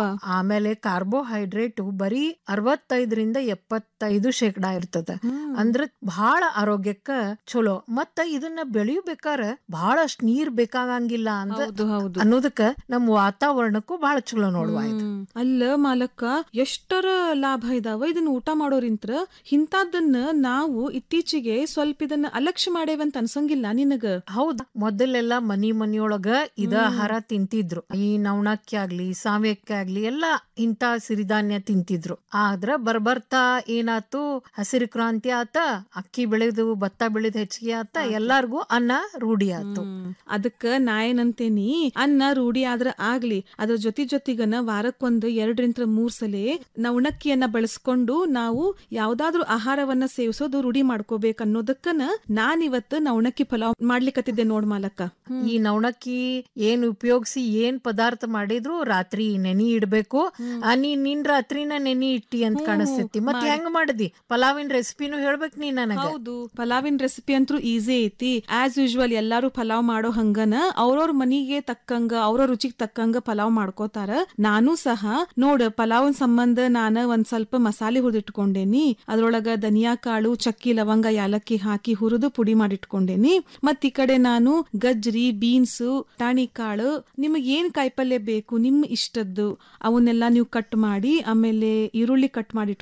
Speaker 2: ಆಮೇಲೆ ಕಾರ್ಬೋಹೈಡ್ರೇಟ್ ಬರೀ ಅರವತ್ತೈದರಿಂದ ಎಪ್ಪತ್ತೈದು ಶೇಕಡಾ ಇರ್ತದ ಅಂದ್ರ ಬಹಳ ಆರೋಗ್ಯಕ್ಕ ಚಲೋ ಮತ್ತ ಇದನ್ನ ಬೆಳಿಬೇಕಾರ ಬಹಳಷ್ಟು ನೀರ್ ಬೇಕಾಗಂಗಿಲ್ಲ ಅಂದ
Speaker 3: ಹೌದು, ಹೌದು.
Speaker 2: ಅನ್ನೋದಕ್ಕ ನಮ್ ವಾತಾವರಣಕ್ಕೂ ಬಹಳ ಚಲೋ ನೋಡುವ ಆಯ್ತು
Speaker 3: ಹ್ಮ್. ಅಲ್ಲ ಮಾಲಕ್ಕ ಎಷ್ಟರ ಲಾಭ ಇದಾವ ಇದನ್ನ ಊಟ ಮಾಡೋರಿಂತ್ರ ಇಂಥದ್ದನ್ನ ನಾವು ಇತ್ತೀಚೆಗೆ ಸ್ವಲ್ಪ ಇದನ್ನ ಅಲಕ್ಷ್ಯ ಮಾಡೇವಂತ ಅನ್ಸಂಗಿಲ್ಲ ನಿನಗ
Speaker 2: ಹೌದ್ ಮೊದಲೆಲ್ಲ ಮನಿ ಮನಿಯೊಳಗ ಇದ ಆಹಾರ ತಿಂತಿದ್ರು ಈ ನವಣಕ್ಕಿ ಆಗ್ಲಿ ಸಾವ್ಯಕ್ಕೆ ಆಗ್ಲಿ ಎಲ್ಲಾ ಇಂತ ಸಿರಿಧಾನ್ಯ ತಿಂತಿದ್ರು ಆದ್ರ ಬರ್ಬರ್ತಾ ಏನಾತು ಹಸಿರು ಕ್ರಾಂತಿ ಆತ ಅಕ್ಕಿ ಬೆಳೆದು ಭತ್ತ ಬೆಳೆದು ಹೆಚ್ಚಿಗೆ ಆತ ಎಲ್ಲಾರ್ಗೂ ಅನ್ನ ರೂಢಿ ಆತು
Speaker 3: ಅದಕ್ಕ ನಾ ಏನಂತೇನಿ ಅನ್ನ ರೂಢಿ ಆದ್ರ ಆಗ್ಲಿ ಅದ್ರ ಜೊತೆ ಜೊತೆಗನ ವಾರಕ್ಕೊಂದು ಎರಡರಿಂದ ಮೂರ್ ಸಲ ನವಣಕ್ಕಿಯನ್ನ ಬಳಸ್ಕೊಂಡು ನಾವು ಯಾವ್ದಾದ್ರು ಆಹಾರವನ್ನ ಸೇವಿಸೋದು ರೂಢಿ ಮಾಡ್ಕೋಬೇಕು ಅನ್ನೋದಕ್ಕನ ನಾನಿವತ್ತು ನವಣಕ್ಕಿ ಪಲಾವ್ ಮಾಡ್ಲಿಕತ್ತಿದ್ದೆ ನೋಡ್ ಮಾಲಕ್ಕ
Speaker 2: ಈ ನವಣಕ್ಕಿ ಏನ್ ಉಪಯೋಗಿಸಿ ಏನ್ ಪದಾರ್ಥ ಮಾಡಿದ್ರು ರಾತ್ರಿ ನೆನಿ ಇಡ್ಬೇಕು ಆ ನೀ ನಿನ್ ರಾತ್ರಿನ ನೆನಿ ಇಟ್ಟಿ ಅಂತ ಕಾಣಿಸ್ತೈತಿ ಮತ್ ಹೆಂಗ್ ಮಾಡದಿ ಪಲಾವಿನ ರೆಸಿಪಿನೂ ಹೇಳ್ಬೇಕು ನೀ ನನಗ
Speaker 3: ಹೌದು ಪಲಾವಿನ ರೆಸಿಪಿ ಅಂತೂ ಈಸಿ ಐತಿ ಆಸ್ ಯೂಶುವಲ್ ಎಲ್ಲಾರು ಪಲಾವ್ ಮಾಡೋ ಹಂಗನ ಅವ್ರವ್ರ ಮನಿಗೆ ತಕ್ಕಂಗ ಅವ್ರ ರುಚಿಗೆ ತಕ್ಕಂಗ ಪಲಾವ್ ಮಾಡ್ಕೋತಾರ ನಾನು ಸಹ ನೋಡ ಪಲಾವನ್ ಸಂಬಂಧ ನಾನ ಒಂದ್ ಸ್ವಲ್ಪ ಮಸಾಲೆ ಹುರಿದಿಟ್ಕೊಂಡೇನಿ ಅದ್ರೊಳಗ ಧನಿಯಾ ಕಾಳು ಚಕ್ಕಿ ಲವಂಗ ಯಾಲಕ್ಕಿ ಹಾಕಿ ಹುರಿದು ಪುಡಿ ಮಾಡಿಟ್ಕೊಂಡೇನಿ ಮತ್ ಈ ಕಡೆ ನಾನು ಗಜ್ರಿ ಬೀನ್ಸ್ ಟಾಣಿ ಕಾಳು ನಿಮಗ್ ಏನ್ ಕಾಯಿಪಲ್ಯ ಬೇಕು ನಿಮ್ ಇಷ್ಟದ್ದು ಅವನ್ನೆಲ್ಲ ನೀವು ಕಟ್ ಮಾಡಿ ಆಮೇಲೆ ಈರುಳ್ಳಿ ಕಟ್ ಮಾಡಿ ಇಟ್ಕೊಂಡೇನಿ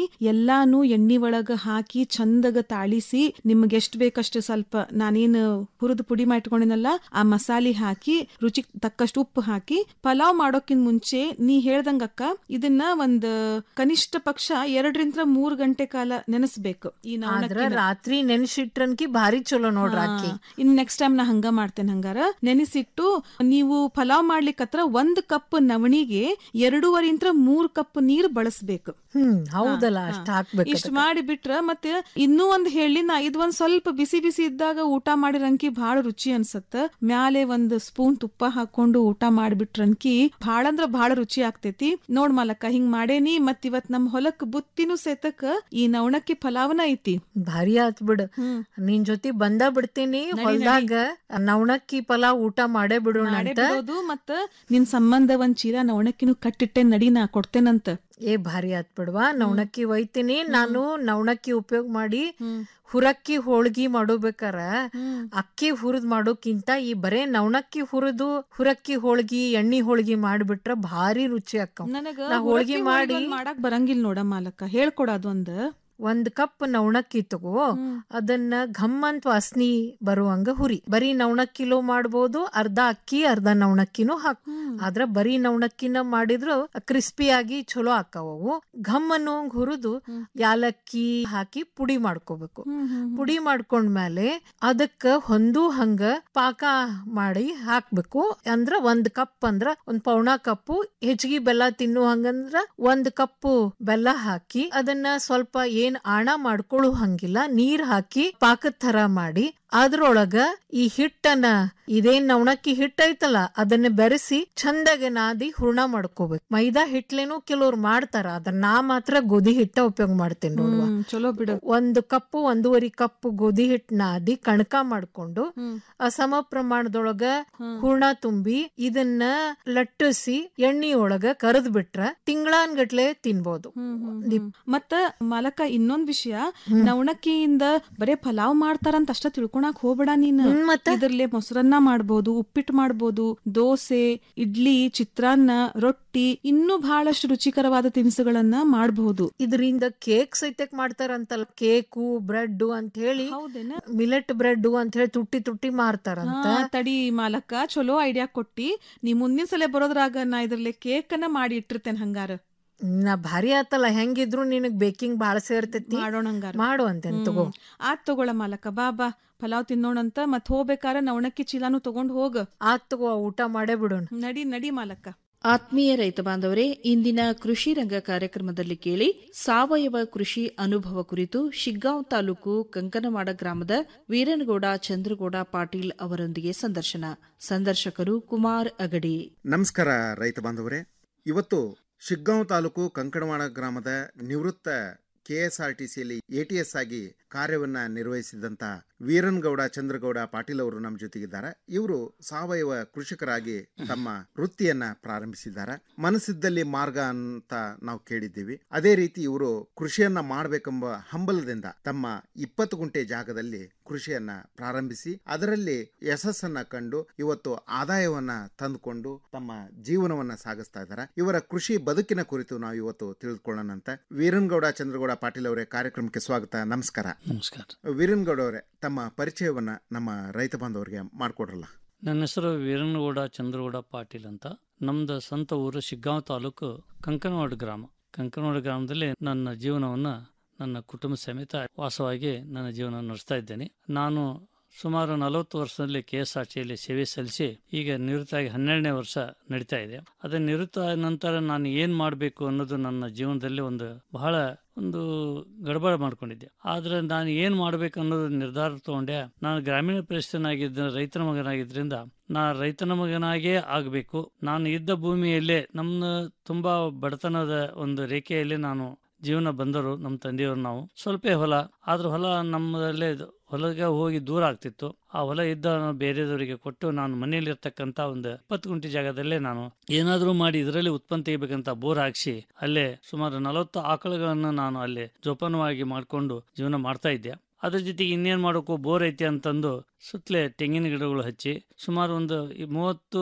Speaker 3: ಎಲ್ಲಾನು ಎಣ್ಣಿ ಒಳಗ ಹಾಕಿ ಚಂದಗ ತಾಳಿಸಿ ನಿಮ್ಗೆ ಎಷ್ಟ್ ಬೇಕಷ್ಟು ಸ್ವಲ್ಪ ನಾನೇನು ಹುರಿದು ಪುಡಿ ಮಾಡಿಟ್ಕೊಂಡಿನಲ್ಲ ಆ ಮಸಾಲೆ ಹಾಕಿ ರುಚಿ ತಕ್ಕಷ್ಟು ಉಪ್ಪು ಹಾಕಿ ಪಲಾವ್ ಮಾಡೋಕ್ಕಿಂತ ಮುಂಚೆ ನೀ ಹೇಳ್ದಂಗ ಅಕ್ಕ ಇದನ್ನ ಒಂದ್ ಕನಿಷ್ಠ ಪಕ್ಷ ಎರಡರಿಂದ ಮೂರ್ ಗಂಟೆ ಕಾಲ ನೆನೆಸ್ಬೇಕು ಈ
Speaker 2: ಆದ್ರ
Speaker 3: ನವಣಕ್ಕಿನ.
Speaker 2: ರಾತ್ರಿ ನೆನ್ಸಿಟ್ರನ್ಕಿ ಭಾರಿ ಚಲೋ ನೋಡ್ರಿ ಅಕ್ಕಿ
Speaker 3: ಹಾ. ಇನ್ ನೆಕ್ಸ್ಟ್ ಟೈಮ್ ನಾ ಹಂಗ ಮಾಡ್ತೇನೆ ಹಂಗಾರ ನೆನೆಸಿಟ್ಟು ನೀವು ಪಲಾವ್ ಮಾಡ್ಲಿಕ್ಕತ್ರ ಒಂದ್ ಕಪ್ ನವಣಿಗೆ ಎರಡೂವರಿಂದ ಮೂರ್ ಕಪ್ ನೀರ್ ಬಳಸ್ಬೇಕು
Speaker 2: ಹ್ಮ್ ಹೌದಲ್ಲ ಅಷ್ಟ್ ಹಾಕ್ಬೇಕು
Speaker 3: ಇಷ್ಟ ಮಾಡಿ ಬಿಟ್ರ ಮತ್ತೆ ಇನ್ನೂ ಒಂದ್ ಹೇಳಿ ನಾ ಇದು ಒಂದ್ ಸ್ವಲ್ಪ ಬಿಸಿ ಬಿಸಿ ಇದ್ದಾಗ ಊಟ ಮಾಡಿರಂಕಿ ಬಹಳ ರುಚಿ ಅನ್ಸತ್ತ ಮ್ಯಾಲೆ ಒಂದ್ ಸ್ಪೂನ್ ತುಪ್ಪ ಹಾಕೊಂಡು ಊಟ ಮಾಡ್ಬಿಟ್ರಂಕಿ ಭಾಳ ಅಂದ್ರ ಭಾಳ ರುಚಿ ಆಗ್ತೈತಿ ನೋಡ್ ಮಾಲಕ್ಕ ಹಿಂಗ್ ಮಾಡೇನಿ ಮತ್ ಇವತ್ ನಮ್ ಹೊಲಕ್ ಬುತ್ತಿನೂ ಸೇತಕ್ ಈ ನವಣಕ್ಕಿ ಫಲಾವನ ಐತಿ
Speaker 2: ಭಾರಿ ಆತ್ ಬಿಡು ನಿನ್ ಜೊತೆ ಬಂದ ಬಿಡ್ತೀನಿ
Speaker 3: ನಡಿ,
Speaker 2: ಹೊಲ್ದಾಗ ನವಣಕ್ಕಿ ಪಲಾವ್ ಊಟ ಮಾಡೇ ಬಿಡೋಣ
Speaker 3: ಮಾಡೇ
Speaker 2: ಅಂತ
Speaker 3: ಬಿಡೋದು ಮತ್ತ ನಿನ್ ಸಂಬಂಧ ಒಂದ್ ಚೀಲ ನವಣಕ್ಕಿನೂ ಕಟ್ಟಿಟ್ಟೆ ನಡಿ ನಾ ಕೊಡ್ತೇನಂತ
Speaker 2: ಏ ಭಾರಿ ಆತ್ ಬಿಡ್ವಾ ನವಣಕ್ಕಿ ಒಯ್ತೀನಿ ನಾನು ನವಣಕ್ಕಿ ಉಪಯೋಗ ಮಾಡಿ ಹುರಕ್ಕಿ ಹೋಳ್ಗಿ ಮಾಡೋಬೇಕಾರ ಅಕ್ಕಿ ಹುರಿದ್ ಮಾಡೋಕ್ಕಿಂತ ಈ ಬರೇ ನವಣಕ್ಕಿ ಹುರಿದು ಹುರಕ್ಕಿ ಹೋಳ್ಗಿ ಎಣ್ಣಿ ಹೋಳ್ಗಿ ಮಾಡ್ಬಿಟ್ರ ಭಾರಿ ರುಚಿ ಅಕ್ಕ
Speaker 3: ನನಗ
Speaker 2: ನಾ ಹೋಳ್ಗಿ
Speaker 3: ಹುರಕ್ಕಿ
Speaker 2: ಮಾಡಿ
Speaker 3: ಒಂದ್ ಮಾಡಕ್ ಬರಂಗಿಲ್ಲ ನೋಡ ಮಾಲಕ್ಕ ಹೇಳ್ಕೊಡೋದು ಒಂದ್
Speaker 2: ಒಂದ್ ಕಪ್ ನವಣಕ್ಕಿ ತಗೋ ಅದನ್ನ ಘಮ್ ಅಂತ ವಾಸನಿ ಬರುವಂಗ ಹುರಿ ಬರೀ ನವಣಕ್ಕಿಲೋ ಮಾಡ್ಬೋದು ಅರ್ಧ ಅಕ್ಕಿ ಅರ್ಧ ನವಣಕ್ಕಿನೂ ಹಾಕ್ ಆದ್ರ ಬರೀ ನವಣಕ್ಕಿನ ಮಾಡಿದ್ರು ಕ್ರಿಸ್ಪಿ ಆಗಿ ಚಲೋ ಆಕಾವು ಘಮ್ ಅನ್ನೋಂಗ್ ಹುರಿದು ಯಾಲಕ್ಕಿ ಹಾಕಿ ಪುಡಿ ಮಾಡ್ಕೋಬೇಕು ಪುಡಿ ಮಾಡ್ಕೊಂಡ್ಮೇಲೆ ಅದಕ್ಕ ಹೊಂದು ಹಂಗ ಪಾಕ ಮಾಡಿ ಹಾಕ್ಬೇಕು ಅಂದ್ರ ಒಂದ್ ಕಪ್ ಅಂದ್ರ ಒಂದ್ ಪೌಣ ಕಪ್ಪು ಹೆಚ್ಚಿಗೆ ಬೆಲ್ಲ ತಿನ್ನು ಹಂಗಂದ್ರ ಒಂದ್ ಕಪ್ಪು ಬೆಲ್ಲ ಹಾಕಿ ಅದನ್ನ ಸ್ವಲ್ಪ ಏನ್ ಆಣ ಮಾಡ್ಕೊಳ್ಳೋ ಹಂಗಿಲ್ಲ ನೀರ್ ಹಾಕಿ ಪಾಕದ ತರ ಮಾಡಿ ಅದ್ರೊಳಗ ಈ ಹಿಟ್ಟನ್ನ ಇದೇನ್ ನವಣಕ್ಕಿ ಹಿಟ್ಟ ಐತಲ್ಲ ಅದನ್ನ ಬೆರೆಸಿ ಚಂದಗೆ ನಾದಿ ಹೂರ್ಣ ಮಾಡ್ಕೋಬೇಕು ಮೈದಾ ಹಿಟ್ಲೇನು ಕೆಲವ್ರು ಮಾಡ್ತಾರ ಅದ್ರ ನಾ ಮಾತ್ರ ಗೋಧಿ ಹಿಟ್ಟ ಉಪಯೋಗ ಮಾಡ್ತೇನೆ ನೋಡುವ
Speaker 3: ಹ್ಮ್, ಚಲೋ ಬಿಡು
Speaker 2: ಒಂದು ಕಪ್ಪು ಒಂದೂವರೆ ಕಪ್ ಗೋಧಿ ಹಿಟ್ಟು ನಾದಿ ಕಣಕ ಮಾಡ್ಕೊಂಡು ಆ ಸಮ ಪ್ರಮಾಣದೊಳಗ ಹೂರ್ಣ ತುಂಬಿ ಇದನ್ನ ಲಟ್ಟಿಸಿ ಎಣ್ಣೆಯೊಳಗ ಕರೆದ್ ಬಿಟ್ರ ತಿಂಗಳಾನ್ಗಟ್ಲೆ ತಿನ್ಬೋದು
Speaker 3: ಮತ್ತ ಮಾಲಕ ಇನ್ನೊಂದ್ ವಿಷಯ ನವಣಕ್ಕಿಯಿಂದ ಬರೇ ಪಲಾವ್ ಮಾಡ್ತಾರಂತ ಅಷ್ಟ ತಿಳ್ಕೊಳಕ್ ಹೋಗ್ಬೇಡ ನೀನ್ ಇದ್ರಲ್ಲೇ ಮೊಸರನ್ನ ಮಾಡ್ಬೋದು ಉಪ್ಪಿಟ್ಟು ಮಾಡ್ಬೋದು ದೋಸೆ ಇಡ್ಲಿ ಚಿತ್ರಾನ್ನ ರೊಟ್ಟಿ ಇನ್ನೂ ಬಹಳಷ್ಟು ರುಚಿಕರವಾದ ತಿನಿಸುಗಳನ್ನ ಮಾಡಬಹುದು
Speaker 2: ಇದರಿಂದ ಕೇಕ್ ಸಹಿತಕ್ ಮಾಡ್ತಾರಂತಲ್ಲ ಕೇಕು ಬ್ರೆಡ್ ಅಂತ ಹೇಳಿ ಮಿಲೆಟ್ ಬ್ರೆಡ್ ಅಂತ ಹೇಳಿ ತುಟ್ಟಿ ತುಟ್ಟಿ ಮಾರ್ತಾರಂತ
Speaker 3: ಹಾ, ತಡಿ ಮಾಲಕ ಚಲೋ ಐಡಿಯಾ ಕೊಟ್ಟಿ ನೀ ಮುಂದಿನ ಸಲ ಬರೋದ್ರಾಗ ನಾ ಇದ್ರಲ್ಲೇ ಕೇಕ್ ಅನ್ನ ಮಾಡಿ ಇಟ್ಟಿರ್ತೇನೆ ಹಂಗಾರ
Speaker 2: ನಾ ಭಾರಿ ಆತಲ್ಲ ಹೆಂಗಿದ್ರು ನಿನಗ್ ಬೇಕಿಂಗ್ ಬಾಳ ಸೇರ್ತೈತಿ
Speaker 3: ಮಾಡೋಣ ಹಂಗಾರ
Speaker 2: ಮಾಡು ಅಂತೇನ್ ತಗೋ
Speaker 3: ಆತ್ ತಗೊಳ ಮಾಲಕ ಬಾ ಬಾ ಪಲಾವ್ ತಿನ್ನೋಣಂತ ಮತ್ ಹೋಗ್ಬೇಕಾರ ನವಣಕ್ಕಿ ಚೀಲಾನು ತಗೊಂಡ್ ಹೋಗ
Speaker 2: ಆತ್ ತಗೋ ಊಟ ಮಾಡೇ ಬಿಡೋಣ
Speaker 3: ನಡಿ ನಡಿ ಮಾಲಕ
Speaker 4: ಆತ್ಮೀಯ ರೈತ ಬಾಂಧವರೇ ಇಂದಿನ ಕೃಷಿ ರಂಗ ಕಾರ್ಯಕ್ರಮದಲ್ಲಿ ಕೇಳಿ ಸಾವಯವ ಕೃಷಿ ಅನುಭವ ಕುರಿತು ಶಿಗ್ಗಾಂವ್ ತಾಲೂಕು ಕಂಕನವಾಡ ಗ್ರಾಮದ ವೀರನಗೌಡ ಚಂದ್ರಗೌಡ ಪಾಟೀಲ್ ಅವರೊಂದಿಗೆ ಸಂದರ್ಶನ ಸಂದರ್ಶಕರು ಕುಮಾರ್ ಅಗಡಿ
Speaker 5: ನಮಸ್ಕಾರ ರೈತ ಬಾಂಧವರೇ ಇವತ್ತು ಶಿಗ್ಗಾಂವ್ ತಾಲೂಕು ಕಂಕಣವಾಡ ಗ್ರಾಮದ ನಿವೃತ್ತ ಕೆಎಸ್ಆರ್ಟಿಸಿಯಲ್ಲಿ ಎಟಿಎಸ್ ಆಗಿ ಕಾರ್ಯವನ್ನ ನಿರ್ವಹಿಸಿದಂತ ವೀರನ್ಗೌಡ ಚಂದ್ರಗೌಡ ಪಾಟೀಲ್ ಅವರು ನಮ್ಮ ಜೊತೆಗಿದ್ದಾರೆ ಇವರು ಸಾವಯವ ಕೃಷಿಕರಾಗಿ ತಮ್ಮ ವೃತ್ತಿಯನ್ನ ಪ್ರಾರಂಭಿಸಿದ್ದಾರೆ ಮನಸ್ಸಿದ್ದಲ್ಲಿ ಮಾರ್ಗ ಅಂತ ನಾವು ಕೇಳಿದ್ದೀವಿ ಅದೇ ರೀತಿ ಇವರು ಕೃಷಿಯನ್ನ ಮಾಡಬೇಕೆಂಬ ಹಂಬಲದಿಂದ ತಮ್ಮ ಇಪ್ಪತ್ತು ಗುಂಟೆ ಜಾಗದಲ್ಲಿ ಕೃಷಿಯನ್ನ ಪ್ರಾರಂಭಿಸಿ ಅದರಲ್ಲಿ ಯಶಸ್ಸನ್ನ ಕಂಡು ಇವತ್ತು ಆದಾಯವನ್ನ ತಂದುಕೊಂಡು ತಮ್ಮ ಜೀವನವನ್ನ ಸಾಗಿಸ್ತಾ ಇದ್ದಾರೆ ಇವರ ಕೃಷಿ ಬದುಕಿನ ಕುರಿತು ನಾವು ಇವತ್ತು ತಿಳಿದುಕೊಳ್ಳೋಣಂತ ವೀರನ್ಗೌಡ ಚಂದ್ರಗೌಡ ಪಾಟೀಲ್ ಅವರೇ ಕಾರ್ಯಕ್ರಮಕ್ಕೆ ಸ್ವಾಗತ ನಮಸ್ಕಾರ
Speaker 6: ನಮಸ್ಕಾರ
Speaker 5: ವೀರನ್ಗೌಡ ಅವರೇ ತಮ್ಮ ಪರಿಚಯವನ್ನ ನಮ್ಮ ರೈತ ಬಾಂಧವರಿಗೆ ಮಾಡಿಕೊಡ್ರಲ್ಲ
Speaker 6: ನನ್ನ ಹೆಸರು ವೀರನಗೌಡ ಚಂದ್ರಗೌಡ ಪಾಟೀಲ್ ಅಂತ ನಮ್ದು ಸ್ವಂತ ಊರು ಶಿಗ್ಗಾಂವ್ ತಾಲೂಕು ಕಂಕನವಾಡ ಗ್ರಾಮ ಕಂಕನವಾಡ ಗ್ರಾಮದಲ್ಲಿ ನನ್ನ ಜೀವನವನ್ನ ನನ್ನ ಕುಟುಂಬ ಸಮೇತ ವಾಸವಾಗಿ ನನ್ನ ಜೀವನ ನಡೆಸ್ತಾ ಇದ್ದೇನೆ ನಾನು ಸುಮಾರು ನಲವತ್ತು ವರ್ಷದಲ್ಲಿ ಕೆ ಎಸ್ ಆರ್ ಟಿಯಲ್ಲಿ ಸೇವೆ ಸಲ್ಲಿಸಿ ಈಗ ನಿವೃತ್ತ ಆಗಿ ಹನ್ನೆರಡನೇ ವರ್ಷ ನಡೀತಾ ಇದೆ ಅದೇ ನಿವೃತ್ತ ಆದ ನಂತರ ನಾನು ಏನು ಮಾಡಬೇಕು ಅನ್ನೋದು ನನ್ನ ಜೀವನದಲ್ಲಿ ಒಂದು ಬಹಳ ಒಂದು ಗಡಬಡ ಮಾಡ್ಕೊಂಡಿದ್ದೆ ಆದ್ರೆ ನಾನು ಏನು ಮಾಡ್ಬೇಕು ಅನ್ನೋದು ನಿರ್ಧಾರ ತಗೊಂಡೆ ನಾನು ಗ್ರಾಮೀಣ ಪ್ರದೇಶನಾಗಿದ್ದ ರೈತನ ಮಗನಾಗಿದ್ದರಿಂದ ನಾ ರೈತನ ಮಗನಾಗೇ ಆಗಬೇಕು ನಾನು ಇದ್ದ ಭೂಮಿಯಲ್ಲೇ ನಮ್ಮ ತುಂಬಾ ಬಡತನದ ಒಂದು ರೇಖೆಯಲ್ಲಿ ನಾನು ಜೀವನ ಬಂದರು ನಮ್ಮ ತಂದೆಯವರು ನಾವು ಸ್ವಲ್ಪ ಹೊಲ ಆದ್ರೆ ಹೊಲ ನಮ್ಮದಲ್ಲೇ ಹೊಲಗೆ ಹೋಗಿ ದೂರ ಆಗ್ತಿತ್ತು ಆ ಹೊಲ ಇದ್ದ ಬೇರೆದವರಿಗೆ ಕೊಟ್ಟು ನಾನು ಮನೆಯಲ್ಲಿರ್ತಕ್ಕಂಥ ಒಂದು ಇಪ್ಪತ್ತು ಗುಂಟೆ ಜಾಗದಲ್ಲೇ ನಾನು ಏನಾದರೂ ಮಾಡಿ ಇದರಲ್ಲಿ ಉತ್ಪನ್ನ ತೆಗಿಬೇಕಂತ ಬೋರ್ ಹಾಕ್ಸಿ ಅಲ್ಲೇ ಸುಮಾರು ನಲವತ್ತು ಆಕಳುಗಳನ್ನು ನಾನು ಅಲ್ಲೇ ಜೋಪಾನವಾಗಿ ಮಾಡಿಕೊಂಡು ಜೀವನ ಮಾಡ್ತಾ ಇದ್ದೆ ಅದ್ರ ಜೊತೆಗೆ ಇನ್ನೇನ್ ಮಾಡೋಕು ಬೋರ್ ಐತಿ ಅಂತಂದು ಸುತ್ತಲೇ ತೆಂಗಿನ ಗಿಡಗಳು ಹಚ್ಚಿ ಸುಮಾರು ಒಂದು ಈ ಮೂವತ್ತು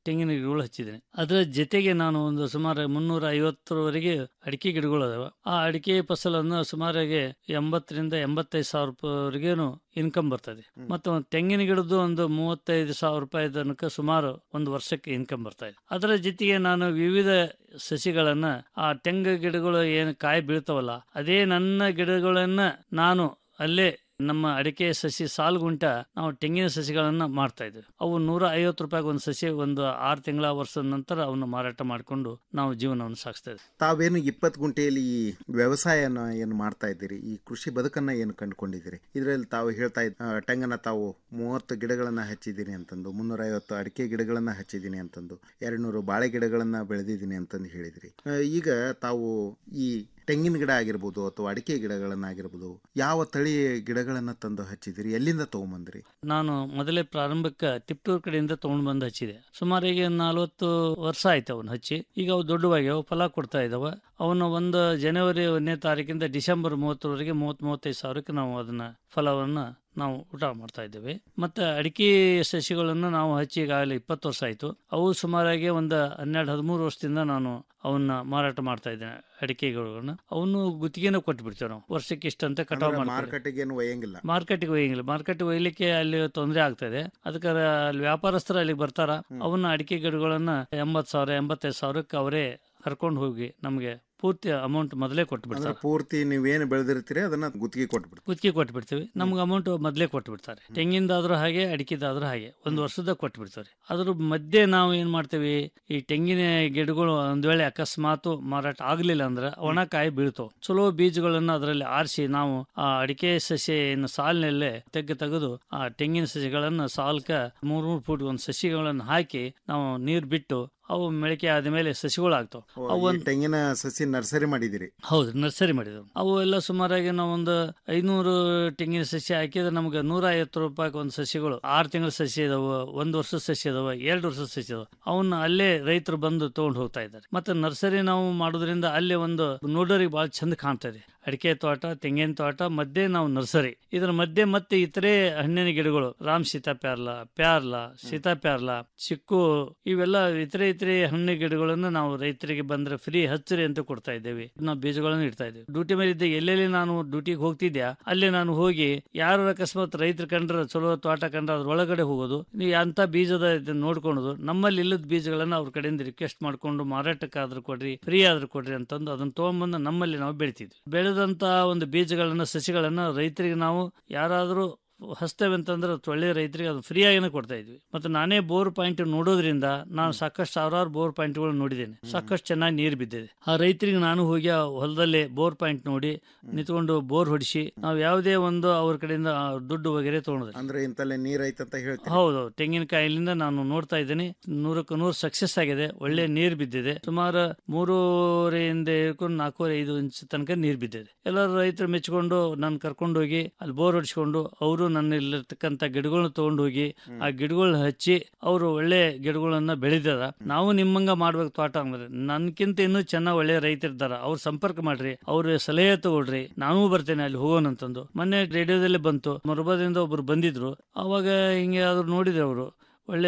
Speaker 6: ತೆಂಗಿನ ಗಿಡಗಳು ಹಚ್ಚಿದ್ದೀನಿ ಅದರ ಜೊತೆಗೆ ನಾನು ಒಂದು ಸುಮಾರು ಮುನ್ನೂರ ಐವತ್ತರವರೆಗೆ ಅಡಿಕೆ ಗಿಡಗಳು ಅದಾವ ಆ ಅಡಿಕೆ ಫಸಲನ್ನು ಸುಮಾರಾಗಿ ಎಂಬತ್ತರಿಂದ ಎಂಬತ್ತೈದು ಸಾವಿರ ರೂಪಾಯಿವರೆಗೇನು ಇನ್ಕಮ್ ಬರ್ತದೆ ಮತ್ತು ಒಂದು ತೆಂಗಿನ ಗಿಡದ್ದು ಒಂದು ಮೂವತ್ತೈದು ಸಾವಿರ ರೂಪಾಯಿ ತನಕ ಸುಮಾರು ಒಂದು ವರ್ಷಕ್ಕೆ ಇನ್ಕಮ್ ಬರ್ತಾ ಇದೆ ಅದರ ಜೊತೆಗೆ ನಾನು ವಿವಿಧ ಸಸಿಗಳನ್ನ ಆ ತೆಂಗು ಗಿಡಗಳು ಏನು ಕಾಯಿ ಬೀಳ್ತಾವಲ್ಲ ಅದೇ ನನ್ನ ಗಿಡಗಳನ್ನ ನಾನು ಅಲ್ಲೇ ನಮ್ಮ ಅಡಿಕೆ ಸಸಿ ಸಾಲ್ಗುಂಟ ನಾವು ತೆಂಗಿನ ಸಸಿಗಳನ್ನ ಮಾಡ್ತಾ ಇದ್ವಿ ಅವು ನೂರ ಐವತ್ತು ರೂಪಾಯಿಗೆ ಒಂದು ಸಸಿ ಒಂದು ಆರು ತಿಂಗಳ ವರ್ಷದ ನಂತರ ಅವನ್ನ ಮಾರಾಟ ಮಾಡಿಕೊಂಡು ನಾವು ಜೀವನವನ್ನು ಸಾಗಿಸ್ತಾ ಇದ್ವಿ
Speaker 5: ತಾವೇನು ಇಪ್ಪತ್ತು ಗುಂಟೆಯಲ್ಲಿ ಈ ವ್ಯವಸಾಯನ ಏನು ಮಾಡ್ತಾ ಇದ್ದೀರಿ ಈ ಕೃಷಿ ಬದುಕನ್ನ ಏನು ಕಂಡುಕೊಂಡಿದ್ದೀರಿ ಇದರಲ್ಲಿ ತಾವು ಹೇಳ್ತಾ ಇದ್ದ ಆ, ತೆಂಗನ್ನ ತಾವು ಮೂವತ್ತು ಗಿಡಗಳನ್ನ ಹಚ್ಚಿದ್ದೀನಿ ಅಂತಂದು ಮುನ್ನೂರ ಐವತ್ತು ಅಡಿಕೆ ಗಿಡಗಳನ್ನ ಹಚ್ಚಿದ್ದೀನಿ ಅಂತಂದು ಎರಡು ನೂರು ಬಾಳೆ ಗಿಡಗಳನ್ನ ಬೆಳೆದಿದ್ದೀನಿ ಅಂತಂದು ಹೇಳಿದ್ರಿ ಆ, ಈಗ ತಾವು ಈ ತೆಂಗಿನ ಗಿಡ ಆಗಿರ್ಬೋದು ಅಥವಾ ಅಡಿಕೆ ಗಿಡಗಳನ್ನಾಗಿರ್ಬೋದು ಯಾವ ತಳಿ ಗಿಡಗಳನ್ನ ತಂದು ಹಚ್ಚಿದಿರಿ ಎಲ್ಲಿಂದ ತಗೊಂಬಂದ್ರಿ
Speaker 6: ನಾನು ಮೊದಲೇ ಪ್ರಾರಂಭಕ್ಕೆ ತಿಪ್ಟೂರ್ ಕಡೆಯಿಂದ ತಗೊಂಡ್ ಬಂದು ಹಚ್ಚಿದೆ ಸುಮಾರು ಈಗ ನಲ್ವತ್ತು ವರ್ಷ ಆಯ್ತು ಅವನ್ನ ಹಚ್ಚಿ ಈಗ ಅವು ದೊಡ್ಡವಾಗಿವೆ ಫಲ ಕೊಡ್ತಾ ಇದಾವ ಅವನು ಒಂದು ಜನವರಿ ಒಂದನೇ ತಾರೀಕಿಂದ ಡಿಸೆಂಬರ್ ಮೂವತ್ತರವರೆಗೆ ಮೂವತ್ತ್ ಮೂವತ್ತೈದು ಸಾವಿರಕ್ಕೆ ನಾವು ಅದನ್ನ ಫಲವನ್ನ ನಾವು ಊಟ ಮಾಡ್ತಾ ಇದ್ದೇವೆ ಮತ್ತೆ ಅಡಿಕೆ ಸಸಿಗಳನ್ನು ನಾವು ಹಚ್ಚಿ ಈಗಾಗಲೇ ಇಪ್ಪತ್ತು ವರ್ಷ ಆಯ್ತು ಅವು ಸುಮಾರಾಗಿ ಒಂದು ಹನ್ನೆರಡು ಹದಿಮೂರು ವರ್ಷದಿಂದ ನಾನು ಅವನ್ನ ಮಾರಾಟ ಮಾಡ್ತಾ ಇದ್ದೇನೆ ಅಡಿಕೆಗಳನ್ನ ಅವನು ಗುತ್ತಿಗೆನ ಕೊಟ್ಟು ಬಿಡ್ತೇವೆ ನಾವು ವರ್ಷಕ್ಕೆ ಇಷ್ಟಂತ ಕಟಾವ್ ಮಾಡ್ತೀವಿ
Speaker 5: ಮಾರ್ಕೆಟಿಗೆ ಏನು ಒಯ್ಯಂಗಿಲ್ಲ
Speaker 6: ಮಾರ್ಕೆಟ್ಗೆ ಒಯ್ಯಂಗಿಲ್ಲ ಮಾರ್ಕೆಟ್ ಒಯ್ಯಲಿಕ್ಕೆ ಅಲ್ಲಿ ತೊಂದರೆ ಆಗ್ತದೆ ಅದಕ್ಕೆ ಅಲ್ಲಿ ವ್ಯಾಪಾರಸ್ಥರು ಅಲ್ಲಿಗೆ ಬರ್ತಾರ ಅವನ್ನ ಅಡಿಕೆ ಗಿಡಗಳನ್ನ ಎಂಬತ್ ಸಾವಿರ ಎಂಬತ್ತೈದು ಸಾವಿರಕ್ಕೆ ಅವರೇ ಕರ್ಕೊಂಡು ಹೋಗಿ ನಮಗೆ ಪೂರ್ತಿ ಅಮೌಂಟ್ ಮೊದಲೇ ಕೊಟ್ಟು
Speaker 5: ಅಂದ್ರೆ
Speaker 6: ಬಿಡ್ತಾರೆ
Speaker 5: ಪೂರ್ತಿ ನೀವೇನು ಬೆಳೆದಿರ್ತೀರಿ ಅದನ್ನ ಗುತ್ತಿಗೆ ಕೊಟ್ಬಿಡ್ತೀರಿ
Speaker 6: ಗುತ್ತಿಗೆ ಕೊಟ್ಟು ಬಿಡ್ತೀವಿ ನಮ್ಗೆ ಅಮೌಂಟ್ ಮೊದಲೇ ಕೊಟ್ಟು ಬಿಡ್ತಾರೆ ತೆಂಗಿಂದಾದ್ರೂ ಹಾಗೆ ಅಡಿಕೆದಾದ್ರೂ ಹಾಗೆ ಒಂದು ವರ್ಷದ ಕೊಟ್ಟು ಬಿಡ್ತಾರೆ ಅದ್ರ ಮಧ್ಯೆ ನಾವು ಏನ್ ಮಾಡ್ತೀವಿ ಈ ತೆಂಗಿನ ಗಿಡಗಳು ಒಂದ್ ವೇಳೆ ಅಕಸ್ಮಾತ್ ಮಾರಾಟ ಆಗ್ಲಿಲ್ಲ ಅಂದ್ರೆ ಒಣ ಕಾಯಿ ಬೀಳ್ತಾವ ಚಲೋ ಬೀಜಗಳನ್ನ ಅದರಲ್ಲಿ ಆರಿಸಿ ನಾವು ಆ ಅಡಿಕೆ ಸಸಿಯನ್ನು ಸಾಲಿನಲ್ಲೇ ತೆಗ್ದು ತೆಗೆದು ಆ ತೆಂಗಿನ ಸಸಿಗಳನ್ನ ಸಾಲ್ಕ ಮೂರ್ ಮೂರ್ ಫೂಟ್ ಒಂದು ಸಸಿಗಳನ್ನ ಹಾಕಿ ನಾವು ನೀರ್ ಬಿಟ್ಟು ಅವು ಮೊಳಕೆ ಆದ್ಮೇಲೆ ಸಸಿಗಳು ಆಗ್ತಾವ ಅವು
Speaker 5: ಈ ತೆಂಗಿನ ಸಸಿ ನರ್ಸರಿ ಮಾಡಿದಿರಿ
Speaker 6: ಹೌದು ನರ್ಸರಿ ಮಾಡಿದ್ರು ಅವು ಎಲ್ಲ ಸುಮಾರಾಗಿ ನಾವು ಒಂದು ಐನೂರು ತೆಂಗಿನ ಸಸಿ ಹಾಕಿದ್ರೆ ನಮ್ಗೆ ನೂರ ಐವತ್ತು ರೂಪಾಯಿ ಒಂದು ಸಸಿಗಳು ಆರು ತಿಂಗಳ ಸಸಿ ಇದಾವ ಒಂದು ವರ್ಷದ ಸಸಿ ಇದಾವ ಎರಡು ವರ್ಷದ ಸಸಿ ಇದಾವ ಅವನ್ನ ಅಲ್ಲೇ ರೈತರು ಬಂದು ತಗೊಂಡು ಹೋಗ್ತಾ ಇದ್ದಾರೆ ಮತ್ತೆ ನರ್ಸರಿ ನಾವು ಮಾಡೋದ್ರಿಂದ ಅಲ್ಲೇ ಒಂದು ನೋಡೋರಿಗೆ ಬಹಳ ಚಂದ ಕಾಣ್ತಾ ಇದೆ ಅಡಿಕೆ ತೋಟ ತೆಂಗಿನ ತೋಟ ಮಧ್ಯೆ ನಾವು ನರ್ಸರಿ ಇದರ ಮಧ್ಯೆ ಮತ್ತೆ ಇತರೆ ಹಣ್ಣಿನ ಗಿಡಗಳು ರಾಮ್ ಸೀತಾಪ್ಯಾರ್ಲ ಪ್ಯಾರ್ಲ ಸೀತಾಪ್ಯಾರ್ಲ ಚಿಕ್ಕು ಇವೆಲ್ಲ ಇತರೆ ಇತರೆ ಹಣ್ಣಿನ ಗಿಡಗಳನ್ನು ನಾವು ರೈತರಿಗೆ ಬಂದ್ರೆ ಫ್ರೀ ಹಚ್ಚರಿ ಅಂತ ಕೊಡ್ತಾ ಇದ್ದೇವೆ ನಾವು ಬೀಜಗಳನ್ನು ಇಡ್ತಾ ಇದ್ದೇವೆ ಡ್ಯೂಟಿ ಮೇಲೆ ಇದ್ದಾಗ ಎಲ್ಲೆಲ್ಲಿ ನಾನು ಡ್ಯೂಟಿಗೆ ಹೋಗ್ತಿದ್ದೆ ಅಲ್ಲಿ ನಾನು ಹೋಗಿ ಯಾರು ಅಕಸ್ಮಾತ್ ರೈತರು ಕಂಡ್ರೆ ಚಲೋ ತೋಟ ಕಂಡ್ರೆ ಅದ್ರ ಒಳಗಡೆ ಹೋಗೋದು ನೀವು ಅಂತ ಬೀಜದ ಇದನ್ನ ನೋಡ್ಕೊಳೋದು ನಮ್ಮಲ್ಲಿ ಇಲ್ಲದ ಬೀಜಗಳನ್ನ ಅವ್ರ ಕಡೆಯಿಂದ ರಿಕ್ವೆಸ್ಟ್ ಮಾಡ್ಕೊಂಡು ಮಾರಾಟಕ್ಕಾದ್ರೂ ಕೊಡ್ರಿ ಫ್ರೀ ಆದ್ರೂ ಕೊಡ್ರಿ ಅಂತಂದು ಅದನ್ನ ತಗೊಂಡ್ಬಂದು ನಮ್ಮಲ್ಲಿ ನಾವು ಬೆಳಿತಿದ್ವಿ ಬೆಳೆದಂತ ಒಂದು ಬೀಜಗಳನ್ನ ಸಸಿಗಳನ್ನ ರೈತರಿಗೆ ನಾವು ಯಾರಾದರೂ ಹಸ್ತೇವೆ ಅಂತಂದ್ರೆ ಅದು ಒಳ್ಳೆ ರೈತರಿಗೆ ಅದು ಫ್ರೀ ಆಗಿನೇ ಕೊಡ್ತಾ ಇದ್ವಿ ಮತ್ತೆ ನಾನೇ ಬೋರ್ ಪಾಯಿಂಟ್ ನೋಡೋದ್ರಿಂದ ನಾನು ಸಾಕಷ್ಟು ಸಾವಿರಾರು ಬೋರ್ ಪಾಯಿಂಟ್ಗಳು ನೋಡಿದ್ದೇನೆ ಸಾಕಷ್ಟು ಚೆನ್ನಾಗಿ ನೀರು ಬಿದ್ದಿದೆ ಆ ರೈತರಿಗೆ ನಾನು ಹೋಗಿ ಆ ಹೊಲದಲ್ಲೇ ಬೋರ್ ಪಾಯಿಂಟ್ ನೋಡಿ ನಿಂತ್ಕೊಂಡು ಬೋರ್ ಹೊಡಿಸಿ ನಾವು ಯಾವುದೇ ಒಂದು ಅವ್ರ ಕಡೆಯಿಂದ ಆ ದುಡ್ಡು ವಗೇರೆ ತಗೊಂಡ್ರೆ
Speaker 5: ಅಂದ್ರೆ ಇಂತಲ್ಲೇ ನೀರ್ ಐತಂತ ಹೇಳ್ತೀರಿ
Speaker 6: ಹೌದು ತೆಂಗಿನಕಾಯಿಲಿಂದ ನಾನು ನೋಡ್ತಾ ಇದ್ದೀನಿ ನೂರಕ್ಕೆ ನೂರು ಸಕ್ಸಸ್ ಆಗಿದೆ ಒಳ್ಳೆ ನೀರು ಬಿದ್ದಿದೆ ಸುಮಾರು ಮೂರುವರೆಯಿಂದ ಹಿಡ್ಕೊಂಡು ನಾಲ್ಕೂವರೆ ಐದು ಇಂಚ್ ತನಕ ನೀರು ಬಿದ್ದಿದೆ ಎಲ್ಲರೂ ರೈತರು ಮೆಚ್ಕೊಂಡು ನಾನು ಕರ್ಕೊಂಡು ಹೋಗಿ ಅಲ್ಲಿ ಬೋರ್ ಹೊಡಿಸ್ಕೊಂಡು ಅವರು ನನ್ನ ಇಲ್ಲಿರ್ತಕ್ಕಂಥ ಗಿಡಗಳನ್ನ ತಗೊಂಡು ಹೋಗಿ ಆ ಗಿಡಗಳನ್ನ ಹಚ್ಚಿ ಅವರು ಒಳ್ಳೆ ಗಿಡಗಳನ್ನ ಬೆಳೆದಾರ ನಾವು ನಿಮ್ಮಂಗ ಮಾಡ್ಬೇಕು ತೋಟ ಅಂದ್ರೆ ನನ್ಕಿಂತ ಇನ್ನೂ ಚೆನ್ನಾಗಿ ಒಳ್ಳೆ ರೈತರಿದ್ದಾರ ಅವ್ರ ಸಂಪರ್ಕ ಮಾಡ್ರಿ ಅವ್ರ ಸಲಹೆ ತಗೊಳ್ರಿ ನಾನು ಬರ್ತೇನೆ ಅಲ್ಲಿ ಹೋಗೋಣ ಅಂತಂದು ಮೊನ್ನೆ ರೇಡಿಯೋದಲ್ಲಿ ಬಂತು ಮರುಬದಿಂದ ಒಬ್ರು ಬಂದಿದ್ರು ಅವಾಗ ಹಿಂಗೆ ಆದ್ರು ನೋಡಿದ್ರು ಅವರು ಒಳ್ಳೆ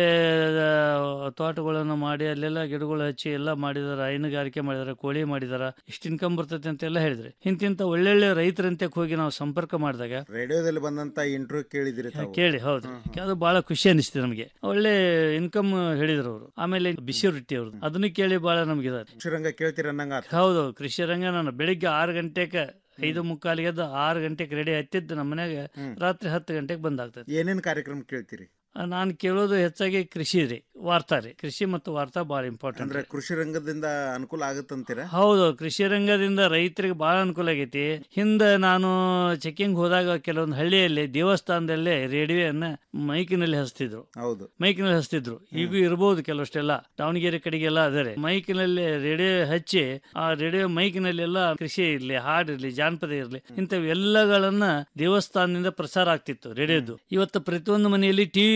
Speaker 6: ಆ, ತೋಟಗಳನ್ನು ಮಾಡಿ ಅಲ್ಲೆಲ್ಲ ಗಿಡಗಳು ಹಚ್ಚಿ ಎಲ್ಲ ಮಾಡಿದಾರ ಹೈನುಗಾರಿಕೆ ಮಾಡಿದಾರ ಕೋಳಿ ಮಾಡಿದಾರ ಇಷ್ಟು ಇನ್ಕಮ್ ಬರ್ತೈತೆ ಅಂತ ಎಲ್ಲ ಹೇಳಿದ್ರೆ ಇಂತಿಂತ ಒಳ್ಳೊಳ್ಳೆ ರೈತರಂತೆ ಹೋಗಿ ನಾವು ಸಂಪರ್ಕ ಮಾಡಿದಾಗ
Speaker 5: ರೇಡಿಯೋದಲ್ಲಿ ಬಂದಂತ ಇಂಟರ್ವ್ಯೂ ಕೇಳಿದಿರಿ ತಾವು
Speaker 6: ಕೇಳಿ ಹೌದು ಅದು ಬಹಳ ಖುಷಿ ಅನಿಸ್ತಿದೆ ನಮಗೆ ಒಳ್ಳೆ ಇನ್ಕಮ್ ಹೇಳಿದ್ರು ಅವರು ಆಮೇಲೆ ಬಿಸಿ ರೊಟ್ಟಿ ಅವ್ರದ್ದು ಅದನ್ನು ಕೇಳಿ ಬಹಳ ನಮ್ಗೆ ಇದಾರೆ
Speaker 5: ಕೃಷಿರಂಗ ಕೇಳ್ತೀರ ಅನ್ನಂಗ
Speaker 6: ಹೌದು ಕೃಷಿ ರಂಗ ನಾನು ಬೆಳಿಗ್ಗೆ ಆರು ಗಂಟೆಗೆ ಐದು ಮುಕ್ಕಾಲಿಗೆ ಎದ್ದು ಆರು ಗಂಟೆಗೆ ರೆಡಿ ಹತ್ತಿದ್ದು ನಮ್ಮ ಮನೆಗೆ ರಾತ್ರಿ ಹತ್ತು ಗಂಟೆಗೆ ಬಂದಾಗ್ತದೆ
Speaker 5: ಏನೇನ್ ಕಾರ್ಯಕ್ರಮ ಕೇಳ್ತೀರಿ
Speaker 6: ನಾನು ಕೇಳೋದು ಹೆಚ್ಚಾಗಿ ಕೃಷಿ ರೀ ವಾರ್ತಾ ರೀ ಕೃಷಿ ಮತ್ತು ವಾರ್ತಾ ಬಹಳ ಇಂಪಾರ್ಟೆಂಟ್
Speaker 5: ಅಂದ್ರೆ ಕೃಷಿ ರಂಗದಿಂದ ಅನುಕೂಲ ಆಗುತ್ತಂತೀರಾ
Speaker 6: ಹೌದು ಕೃಷಿ ರಂಗದಿಂದ ರೈತರಿಗೆ ಬಹಳ ಅನುಕೂಲ ಆಗೈತಿ ಹಿಂದೆ ನಾನು ಚೆಕಿಂಗ್ ಹೋದಾಗ ಕೆಲವೊಂದು ಹಳ್ಳಿಯಲ್ಲಿ ದೇವಸ್ಥಾನದಲ್ಲೇ ರೇಡಿಯೋಯನ್ನ ಮೈಕಿನಲ್ಲಿ ಹಚ್ತಿದ್ರು
Speaker 5: ಹೌದು
Speaker 6: ಮೈಕಿನಲ್ಲಿ ಹಚ್ತಿದ್ರು ಈಗೂ ಇರಬಹುದು ಕೆಲವಷ್ಟೆಲ್ಲ ದಾವಣಗೆರೆ ಕಡೆಗೆಲ್ಲ ಅದರೆ ಮೈಕಿನಲ್ಲಿ ರೇಡಿಯೋ ಹಚ್ಚಿ ಆ ರೇಡಿಯೋ ಮೈಕಿನಲ್ಲಿ ಎಲ್ಲ ಕೃಷಿ ಇರ್ಲಿ ಹಾಡ್ ಇರ್ಲಿ ಜಾನಪದ ಇರ್ಲಿ ಇಂಥವೆಲ್ಲಗಳನ್ನ ದೇವಸ್ಥಾನದಿಂದ ಪ್ರಸಾರ ಆಗ್ತಿತ್ತು ರೇಡಿಯೋದು ಇವತ್ತು ಪ್ರತಿಯೊಂದು ಮನೆಯಲ್ಲಿ ಟಿವಿ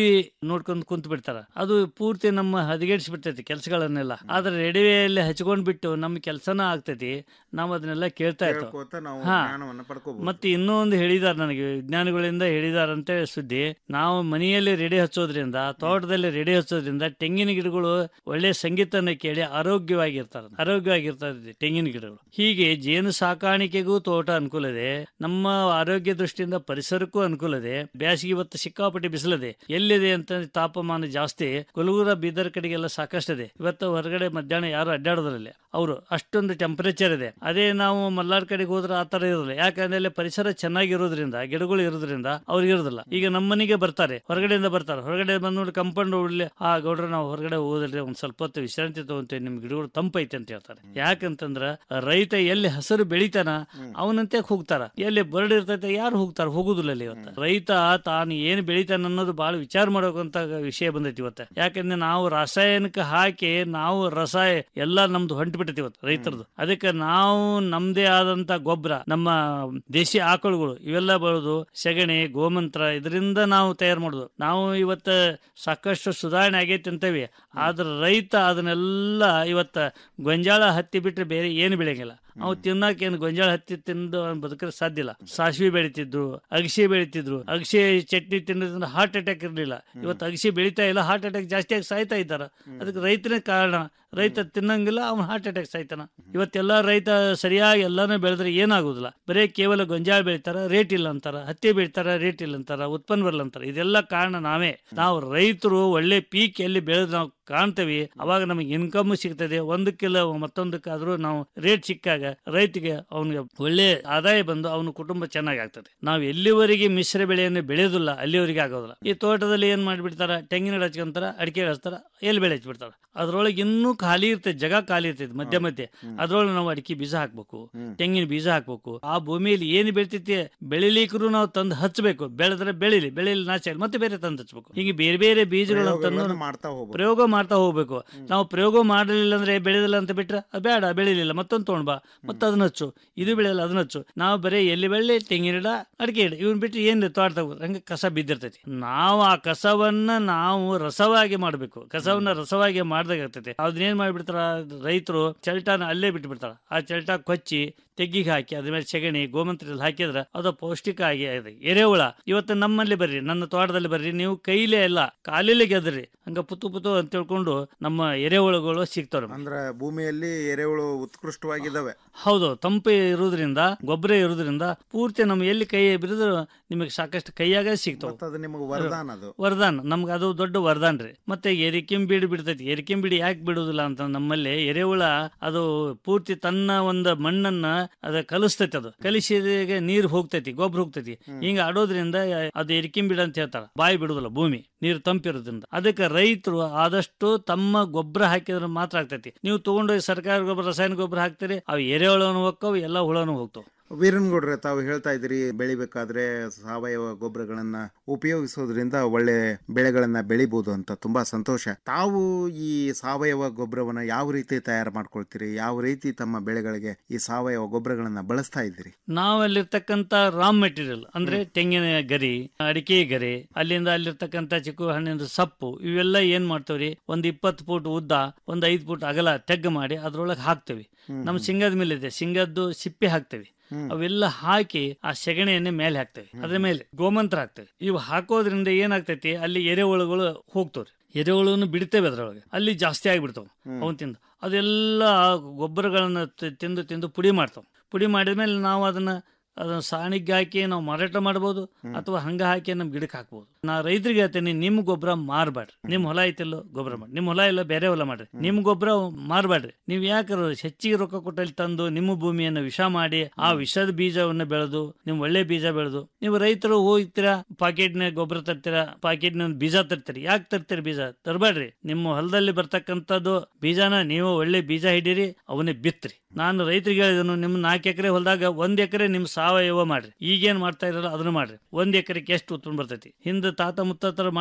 Speaker 6: ನೋಡ್ಕೊಂಡು ಕುಂತ ಬಿಡ್ತಾರ ಅದು ಪೂರ್ತಿ ನಮ್ಮ ಹದಗೆಡಿಸಿ ಬಿಡ್ತೈತಿ ಕೆಲಸಗಳನ್ನೆಲ್ಲ ಆದ್ರೆ ರೇಡಿಯೋಯಲ್ಲಿ ಹಚ್ಕೊಂಡ್ ಬಿಟ್ಟು ನಮ್ಮ ಕೆಲಸನ ಆಗ್ತೈತಿ ನಾವು ಅದನ್ನೆಲ್ಲ ಕೇಳ್ತಾ ಇರ್ತೇವೆ
Speaker 5: ಕೇಳ್ಕೊತ ನಾವು
Speaker 6: ಹಾ.
Speaker 5: ಜ್ಞಾನವನ್ನ ಪಡ್ಕೋಬಹುದು
Speaker 6: ಮತ್ತೆ ಇನ್ನೂ ಒಂದು ಹೇಳಿದಾರೆ ನನಗೆ ವಿಜ್ಞಾನಿಗಳಿಂದ ಹೇಳಿದಾರಂತೆ ಸುದ್ದಿ ನಾವು ಮನೆಯಲ್ಲಿ ರೆಡಿ ಹಚ್ಚೋದ್ರಿಂದ ತೋಟದಲ್ಲಿ ರೆಡಿ ಹಚ್ಚೋದ್ರಿಂದ ತೆಂಗಿನ ಗಿಡಗಳು ಒಳ್ಳೆ ಸಂಗೀತನ ಕೇಳಿ ಆರೋಗ್ಯವಾಗಿರ್ತಾರೆ ಆರೋಗ್ಯವಾಗಿರ್ತದೆ ತೆಂಗಿನ ಗಿಡಗಳು ಹೀಗೆ ಜೇನು ಸಾಕಾಣಿಕೆಗೂ ತೋಟ ಅನುಕೂಲ ಇದೆ ನಮ್ಮ ಆರೋಗ್ಯ ದೃಷ್ಟಿಯಿಂದ ಪರಿಸರಕ್ಕೂ ಅನುಕೂಲ ಇದೆ ಬೇಸಿಗೆ ಇವತ್ತು ಸಿಕ್ಕಾಪಟ್ಟೆ ಬಿಸಿಲದೆ ಎಲ್ಲಿದೆ ಅಂತ ತಾಪಮಾನ ಜಾಸ್ತಿ ಕುಲಗುರ ಬೀದರ್ ಕಡೆಗೆಲ್ಲ ಸಾಕಷ್ಟಿದೆ ಇವತ್ತು ಹೊರಗಡೆ ಮಧ್ಯಾಹ್ನ ಯಾರು ಅಡ್ಡಾಡೋದ್ರಲ್ಲಿ ಅವರು ಅಷ್ಟೊಂದು ಟೆಂಪರೇಚರ್ ಇದೆ ಅದೇ ನಾವು ಮಲ್ನಾಡ್ ಕಡೆಗೆ ಹೋದ್ರೆ ಆ ತರ ಇರೋದಿಲ್ಲ ಯಾಕಂದ್ರೆ ಅಲ್ಲಿ ಪರಿಸರ ಚೆನ್ನಾಗಿರೋದ್ರಿಂದ ಗಿಡಗಳು ಇರೋದ್ರಿಂದ ಅವ್ರಿಗೆ ಇರೋದಿಲ್ಲ ಈಗ ನಮ್ಮ ಮನೆಗೆ ಬರ್ತಾರೆ ಹೊರಗಡೆಯಿಂದ ಬರ್ತಾರೆ ಹೊರಗಡೆ ಬಂದು ನೋಡಿ ಕಂಪೌಂಡ್ ಉಳ್ಳಿ ಆ ಗೌಡ್ರ ನಾವು ಹೊರಗಡೆ ಹೋದ್ರೆ ಒಂದ್ ಸ್ವಲ್ಪ ಹೊತ್ತು ವಿಶ್ರಾಂತಿ ತಗೊಂತೇವೆ ನಿಮ್ ಗಿಡಗಳು ತಂಪೈತೆ ಅಂತ ಹೇಳ್ತಾರೆ ಯಾಕಂತಂದ್ರ ರೈತ ಎಲ್ಲಿ ಹಸಿರು ಬೆಳಿತಾನ ಅವನಂತೆ ಹೋಗ್ತಾರ ಎಲ್ಲಿ ಬರ್ಡ್ ಇರ್ತೈತೆ ಯಾರು ಹೋಗ್ತಾರ ಹೋಗುದಿಲ್ಲ ಅಲ್ಲಿ ಇವತ್ತು ರೈತ ತಾನು ಏನ್ ಬೆಳಿತಾನ ಅನ್ನೋದು ಬಹಳ ವಿಚಾರ ಮಾಡೋಕಂತ ವಿಷಯ ಬಂದೈತಿ ಇವತ್ತು ಯಾಕಂದ್ರೆ ನಾವು ರಾಸಾಯನಿಕ ಹಾಕಿ ನಾವು ರಸಾಯ ಎಲ್ಲ ನಮ್ದು ಹೊಂಟು ಬಿಟ್ಟೈತಿ ಇವತ್ತು ರೈತರದು ಅದಕ್ಕೆ ನಾವು ನಮ್ದೇ ಆದಂತ ಗೊಬ್ಬರ ನಮ್ಮ ದೇಶಿ ಆಕಳುಗಳು ಇವೆಲ್ಲ ಬೆಳೆದು ಸೆಗಣಿ ಗೋಮಂತ್ರ ಇದರಿಂದ ನಾವು ತಯಾರು ಮಾಡುದು ನಾವು ಇವತ್ತ ಸಾಕಷ್ಟು ಸುಧಾರಣೆ ಆಗೈತಿ ಅಂತೇವಿ ಆದ್ರೆ ರೈತ ಅದನ್ನೆಲ್ಲ ಇವತ್ತ ಗೊಂಜಾಳ ಹತ್ತಿ ಬಿಟ್ರೆ ಬೇರೆ ಏನು ಬೆಳೆಯಂಗಿಲ್ಲ ಅವು ತಿನ್ನಕ್ಕೆ ಏನು ಗೊಂಜಾಳ ಹತ್ತಿ ತಿಂದು ಅವ್ನು ಬದುಕಲು ಸಾಧ್ಯ ಇಲ್ಲ ಸಾಸಿವೆ ಬೆಳಿತಿದ್ರು ಅಗಸೆ ಬೆಳಿತಿದ್ರು ಅಗಸೆ ಚಟ್ನಿ ತಿನ್ನೋದ್ರಿಂದ ಹಾರ್ಟ್ ಅಟ್ಯಾಕ್ ಇರಲಿಲ್ಲ ಇವತ್ತು ಅಗಸೆ ಬೆಳಿತಾ ಇಲ್ಲ ಹಾರ್ಟ್ ಅಟ್ಯಾಕ್ ಜಾಸ್ತಿ ಆಗಿ ಸಾಯ್ತಾ ಇದ್ದಾರೆ ಅದಕ್ಕೆ ರೈತನೇ ಕಾರಣ ರೈತ ತಿನ್ನಂಗಿಲ್ಲ ಅವ್ನು ಹಾರ್ಟ್ ಅಟ್ಯಾಕ್ ಸಾಯ್ತಾನ ಇವತ್ತೆಲ್ಲ ರೈತ ಸರಿಯಾಗಿ ಎಲ್ಲಾನು ಬೆಳೆದ್ರೆ ಏನಾಗುದಿಲ್ಲ ಬರೀ ಕೇವಲ ಗೊಂಜಾಳ ಬೆಳಿತಾರ ರೇಟ್ ಇಲ್ಲ ಅಂತಾರ ಹತ್ತಿ ಬೆಳಿತಾರ ರೇಟ್ ಇಲ್ಲ ಅಂತಾರ ಉತ್ಪನ್ನ ಬರಲ್ಲ ಅಂತಾರ ಇದೆಲ್ಲ ಕಾರಣ ನಾವೇ ನಾವು ರೈತರು ಒಳ್ಳೆ ಪೀಕ್ ಎಲ್ಲಿ ಬೆಳೆದು ನಾವು ಕಾಣ್ತೇವಿ ಅವಾಗ ನಮಗೆ ಇನ್ಕಮ್ ಸಿಗ್ತದೆ ಒಂದಕ್ಕಿಲ್ಲ ಮತ್ತೊಂದಕ್ಕಾದ್ರೂ ನಾವು ರೇಟ್ ಸಿಕ್ಕಾಗ ರೈತಿಗೆ ಅವನಿಗೆ ಒಳ್ಳೆ ಆದಾಯ ಬಂದು ಅವನ ಕುಟುಂಬ ಚೆನ್ನಾಗಿ ಆಗ್ತದೆ ನಾವು ಎಲ್ಲಿವರೆಗೆ ಮಿಶ್ರ ಬೆಳೆಯನ್ನು ಬೆಳೆಯೋದಿಲ್ಲ ಅಲ್ಲಿವರೆಗೆ ಆಗೋದಿಲ್ಲ ಈ ತೋಟದಲ್ಲಿ ಏನ್ ಮಾಡಿಬಿಡ್ತಾರ ತೆಂಗಿನ ಗಿಡ ಹಚ್ಕೊಂತಾರ ಅಡಿಕೆ ಹಚ್ತಾರ ಎಲ್ಲಿ ಬೆಳೆ ಹಚ್ಬಿಡ್ತಾರ ಅದ್ರೊಳಗೆ ಇನ್ನೂ ಖಾಲಿ ಇರ್ತೈತೆ ಜಗ ಖಾಲಿ ಇರ್ತೈತೆ ಮಧ್ಯ ಮಧ್ಯೆ ಅದ್ರೊಳಗೆ ನಾವು ಅಡಿಕೆ ಬೀಜ ಹಾಕ್ಬೇಕು ತೆಂಗಿನ ಬೀಜ ಹಾಕ್ಬೇಕು ಆ ಭೂಮಿಯಲ್ಲಿ ಏನು ಬೆಳಿತೈತಿ ಬೆಳಿಲಿಕ್ಕೂ ನಾವು ತಂದು ಹಚ್ಚಬೇಕು ಬೆಳೆದ್ರೆ ಬೆಳಿಲಿ ಬೆಳಿಲಿ ನಾಶ ಆಗ್ಲಿ, ಮತ್ತೆ ಬೇರೆ ತಂದು ಹಚ್ಬೇಕು ಹೀಗೆ ಬೇರೆ ಬೇರೆ ಬೀಜಗಳನ್ನು
Speaker 5: ಪ್ರಯೋಗಗಳನ್ನ
Speaker 6: ತಂದು
Speaker 5: ಮಾಡ್ತಾ ಹೋಗ್ಬೇಕು
Speaker 6: ಪ್ರಯೋಗ ಮಾಡ್ತಾ ಹೋಗ್ಬೇಕು ನಾವು ಪ್ರಯೋಗ ಮಾಡಲಿಲ್ಲ ಅಂದ್ರೆ ಬೆಳೆದಿಲ್ಲ ಅಂತ ಬಿಟ್ರೆ ಅದ್ ಬೇಡ ಬೆಳಿಲಿಲ್ಲ ಮತ್ತೊಂದು ತೊಗೊಂಡ್ ಬಾ ಮತ್ತೆ ಅದನ್ನ ಹಚ್ಚು ಇದು ಬೆಳೆಯಲ್ಲ ಅದನ್ನ ಹಚ್ಚು ನಾವು ಬರೀ ಎಲ್ಲಿ ಬೆಳ್ಳಿ ತೆಂಗಿನ ಗಿಡ ಅಡಿಕೆ ಗಿಡ ಇವನ್ ಬಿಟ್ಟು ಏನ್ ತೋಟ ತಗೋದು ಹಂಗೆ ಕಸ ಬಿದ್ದಿರ್ತೈತಿ ನಾವು ಆ ಕಸವನ್ನ ನಾವು ರಸವಾಗಿ ಮಾಡ್ಬೇಕು ಕಸವನ್ನ ರಸವಾಗಿ ಮಾಡ್ದಾಗ ಆಗ್ತೈತಿ ಅದನ್ನೇನ್ ಮಾಡ್ಬಿಡ್ತಾರ ರೈತರು ಚಲ್ಟಾನ ಅಲ್ಲೇ ಬಿಟ್ಟು ಬಿಡ್ತಾರ ಆ ಚಲ್ಟ ಕೊಚ್ಚಿ ತೆಗ್ಗಿಗೆ ಹಾಕಿ ಅದ್ರ ಮೇಲೆ ಸೆಗಣಿ ಗೋಮಂತ್ರದಲ್ಲಿ ಹಾಕಿದ್ರೆ ಅದು ಪೌಷ್ಟಿಕ ಆಗಿ ಇದೆ ಎರೆಹುಳ ಇವತ್ತು ನಮ್ಮಲ್ಲಿ ಬರ್ರಿ ನನ್ನ ತೋಟದಲ್ಲಿ ಬರ್ರಿ ನೀವು ಕೈಲೇ ಅಲ್ಲ ಕಾಲಿಲೆ ಗೆದ್ರಿ ಹಂಗ ಪುತು ಪುತು ಅಂತ ತಿಳ್ಕೊಂಡು ನಮ್ಮ ಎರೆಹುಳುಗಳು ಸಿಗ್ತಾವ
Speaker 5: ಅಂದ್ರೆ ಭೂಮಿಯಲ್ಲಿ ಎರೆಹುಳು ಉತ್ಕೃಷ್ಟವಾಗಿದ್ದಾವೆ
Speaker 6: ಹೌದು ತಂಪು ಇರೋದ್ರಿಂದ ಗೊಬ್ಬರ ಇರೋದ್ರಿಂದ ಪೂರ್ತಿ ನಮ್ಮ ಎಲ್ಲಿ ಕೈ ಬಿರಿದ್ರು ನಿಮಗೆ ಸಾಕಷ್ಟು ಕೈಯಾಗ ಸಿಗ್ತಾವ
Speaker 5: ಅದು ನಿಮಗೆ ವರದಾನ ಅದು
Speaker 6: ವರದಾನ್ ನಮ್ಗೆ ಅದು ದೊಡ್ಡ ವರದಾನ್ ರೀ ಮತ್ತೆ ಎರಿಕೆಂ ಬೀಡು ಬಿಡ್ತೈತಿ ಎರಿಕೆಂ ಬೀಡು ಯಾಕೆ ಬಿಡುದಿಲ್ಲ ಅಂತ ನಮ್ಮಲ್ಲಿ ಎರೆಹುಳ ಅದು ಪೂರ್ತಿ ತನ್ನ ಒಂದು ಮಣ್ಣನ್ನ ಅದ ಕಲಿಸ್ತೈತಿ ಅದು ಕಲಿಸಿದಾಗ ನೀರು ಹೋಗ್ತೈತಿ ಗೊಬ್ಬರ ಹೋಗ್ತೈತಿ ಹಿಂಗ ಆಡೋದ್ರಿಂದ ಅದು ಎರಿಕೆಂ ಬೀಡು ಅಂತ ಹೇಳ್ತಾರ ಬಾಯಿ ಬಿಡುದಿಲ್ಲ ಭೂಮಿ ನೀರು ತಂಪಿರೋದ್ರಿಂದ ಅದಕ್ಕೆ ರೈತರು ಆದಷ್ಟು ತಮ್ಮ ಗೊಬ್ಬರ ಹಾಕಿದ್ರೆ ಮಾತ್ರ ಆಗ್ತೈತಿ ನೀವು ತಗೊಂಡೋಗಿ ಸರ್ಕಾರ ಗೊಬ್ಬರ ರಾಸಾಯನಿಕ ಗೊಬ್ಬರ ಹಾಕ್ತೀರಿ ಅವು ಎರೆಹುಳನು ಹೋಗ್ತಾವ ಎಲ್ಲ ಹುಳನು ಹೋಗ್ತಾವ
Speaker 5: ವೀರನ್ಗೌಡ್ರೆ ತಾವು ಹೇಳ್ತಾ ಇದ್ರಿ ಬೆಳಿಬೇಕಾದ್ರೆ ಸಾವಯವ ಗೊಬ್ಬರಗಳನ್ನ ಉಪಯೋಗಿಸೋದ್ರಿಂದ ಒಳ್ಳೆ ಬೆಳೆಗಳನ್ನ ಬೆಳಿಬಹುದು ಅಂತ ತುಂಬಾ ಸಂತೋಷ ತಾವು ಈ ಸಾವಯವ ಗೊಬ್ಬರವನ್ನ ಯಾವ ರೀತಿ ತಯಾರು ಮಾಡ್ಕೊಳ್ತೀರಿ ಯಾವ ರೀತಿ ತಮ್ಮ ಬೆಳೆಗಳಿಗೆ ಈ ಸಾವಯವ ಗೊಬ್ಬರಗಳನ್ನ ಬಳಸ್ತಾ ಇದ್ದೀರಿ
Speaker 6: ನಾವಲ್ಲಿರ್ತಕ್ಕಂಥ ರಾಮ್ ಮೆಟೀರಿಯಲ್ ಅಂದ್ರೆ ತೆಂಗಿನ ಗರಿ ಅಡಿಕೆ ಗರಿ ಅಲ್ಲಿಂದ ಅಲ್ಲಿರ್ತಕ್ಕಂಥ ಚಿಕ್ಕು ಹಣ್ಣಿನ ಸಪ್ಪು ಇವೆಲ್ಲ ಏನ್ ಮಾಡ್ತೇವ್ರಿ ಒಂದ್ ಇಪ್ಪತ್ತು ಫೂಟ್ ಉದ್ದ ಒಂದ್ ಐದ್ ಫೂಟ್ ಅಗಲ ತೆಗ್ಗ ಮಾಡಿ ಅದ್ರೊಳಗೆ ಹಾಕ್ತೇವಿ ನಮ್ ಸಿಂಗದ ಮೇಲೆ ಇದೆ ಸಿಂಗದ್ದು ಸಿಪ್ಪೆ ಹಾಕ್ತೇವಿ ಅವೆಲ್ಲ ಹಾಕಿ ಆ ಸೆಗಣಿಯನ್ನೇ ಮೇಲೆ ಹಾಕ್ತೇವೆ ಅದ್ರ ಮೇಲೆ ಗೋಮಂತ್ರ ಹಾಕ್ತೇವೆ ಇವು ಹಾಕೋದ್ರಿಂದ ಏನಾಗ್ತೈತಿ ಅಲ್ಲಿ ಎರೆಹುಳುಗಳು ಹೋಗ್ತವ್ರಿ ಎರೆಹುಳುನು ಬಿಡ್ತೇವೆ ಅದ್ರೊಳಗೆ ಅಲ್ಲಿ ಜಾಸ್ತಿ ಆಗಿಬಿಡ್ತಾವ ಅವನ್ ತಿಂದು ಅದೆಲ್ಲ ಗೊಬ್ಬರಗಳನ್ನ ತಿ- ತಿಂದು ತಿಂದು ಪುಡಿ ಮಾಡ್ತಾವ ಪುಡಿ ಮಾಡಿದ್ಮೇಲೆ ನಾವು ಅದನ್ನ ಅದನ್ನ ಸಾಣಿಗೆ ಹಾಕಿ ನಾವು ಮಾರಾಟ ಮಾಡ್ಬೋದು ಅಥವಾ ಹಂಗ ಹಾಕಿ ನಮ್ ಗಿಡಕ್ಕೆ ಹಾಕ್ಬೋದು ನಾ ರೈತರಿಗೆ ಹೇಳ್ತೇನೆ ನಿಮ್ ಗೊಬ್ಬರ ಮಾರ್ಬೇಡ್ರಿ ನಿಮ್ ಹೊಲ ಐತಿಲ್ಲೋ ಗೊಬ್ಬರ ಮಾಡಿ ನಿಮ್ ಹೊಲ ಇಲ್ಲ ಬೇರೆ ಹೊಲ ಮಾಡ್ರಿ ನಿಮ್ ಗೊಬ್ಬರ ಮಾರ್ಬೇಡ್ರಿ ನೀವ್ ಯಾಕೆ ಹೆಚ್ಚಿಗೆ ರೊಕ್ಕ ಕೊಟ್ಟಲ್ಲಿ ತಂದು ನಿಮ್ಮ ಭೂಮಿಯನ್ನು ವಿಷ ಮಾಡಿ ಆ ವಿಷದ ಬೀಜವನ್ನು ಬೆಳೆದು ನಿಮ್ ಒಳ್ಳೆ ಬೀಜ ಬೆಳೆದು ನೀವು ರೈತರು ಹೋಗ್ತೀರಾ ಪಾಕೆಟ್ನ ಗೊಬ್ಬರ ತರ್ತೀರಾ ಪಾಕೆಟ್ನ ಬೀಜ ತರ್ತೀರಿ ಯಾಕೆ ತರ್ತೀರಿ ಬೀಜ ತರಬೇಡ್ರಿ ನಿಮ್ಮ ಹೊಲದಲ್ಲಿ ಬರ್ತಕ್ಕಂಥದ್ದು ಬೀಜನ ನೀವು ಒಳ್ಳೆ ಬೀಜ ಹಿಡೀರಿ ಅವನ್ನೇ ಬಿತ್ರಿ ನಾನು ರೈತರಿಗೆ ಹೇಳಿದನು ನಿಮ್ ನಾಲ್ಕು ಎಕರೆ ಹೊಲದಾಗ ಒಂದ್ ಎಕರೆ ನಿಮ್ ಸಾವಯವ ಮಾಡ್ರಿ ಈಗೇನ್ ಮಾಡ್ತಾ ಇರಲ್ಲ ಅದನ್ನ ಮಾಡ್ರಿ ಒಂದ್ ಎಕರೆಗೆ ಎಷ್ಟು ಉತ್ಪನ್ನ ಬರ್ತೈತಿ ಹಿಂದೆ ತಾತ ಮುತ್ತಾತರ ಮಾಡಿದ್ರು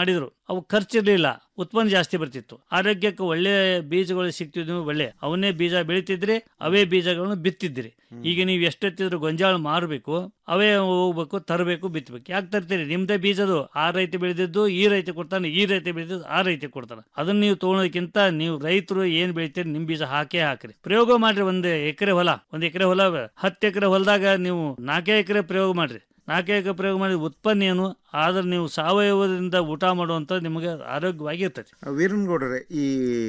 Speaker 6: ಅವು ಖರ್ಚಿರ್ಲಿಲ್ಲ ಉತ್ಪನ್ನ ಜಾಸ್ತಿ ಬರ್ತಿತ್ತು ಆರೋಗ್ಯಕ್ಕೆ ಒಳ್ಳೆ ಬೀಜಗಳು ಸಿಕ್ತಿದ್ವು ಒಳ್ಳೆ ಅವನ್ನೇ ಬೀಜ ಬೆಳಿತಿದ್ರೆ ಅವೇ ಬೀಜಗಳನ್ನು ಬಿತ್ತಿದ್ರಿ ಈಗ ನೀವು ಎಷ್ಟೊತ್ತಿದ್ರು ಗೊಂಜಾಳ ಮಾರಬೇಕು ಅವೇ ಹೋಗ್ಬೇಕು ತರಬೇಕು ಬಿತ್ತಬೇಕು ಯಾಕೆ ತರ್ತೀರಿ ನಿಮ್ದೇ ಬೀಜದು ಆ ರೈತ ಬೆಳೆದಿದ್ದು ಈ ರೈತ ಕೊಡ್ತಾನೆ ಈ ರೈತ ಬೆಳೆದಿದ್ದು ಆ ರೈತ ಕೊಡ್ತಾನೆ ಅದನ್ನ ನೀವು ತಗೊಳೋದಕ್ಕಿಂತ ನೀವು ರೈತರು ಏನ್ ಬೆಳಿತೀರಿ ನಿಮ್ ಬೀಜ ಹಾಕೇ ಹಾಕ್ರಿ ಪ್ರಯೋಗ ಮಾಡ್ರಿ ಒಂದ್ ಎಕರೆ ಹೊಲ ಒಂದ್ ಎಕರೆ ಹೊಲ ಹತ್ತು ಎಕರೆ ಹೊಲದಾಗ ನೀವು ನಾಲ್ಕೇ ಎಕರೆ ಪ್ರಯೋಗ ಮಾಡ್ರಿ ನಾಲ್ಕೇ ಎಕರೆ ಪ್ರಯೋಗ ಮಾಡಿ ಉತ್ಪನ್ನ ಏನು ಆದ್ರೆ ನೀವು ಸಾವಯವದಿಂದ ಊಟ ಮಾಡುವಂತ ನಿಮಗೆ ಆರೋಗ್ಯವಾಗಿ ಇರ್ತೈತಿ
Speaker 5: ವೀರನಗೌಡರೆ ಈ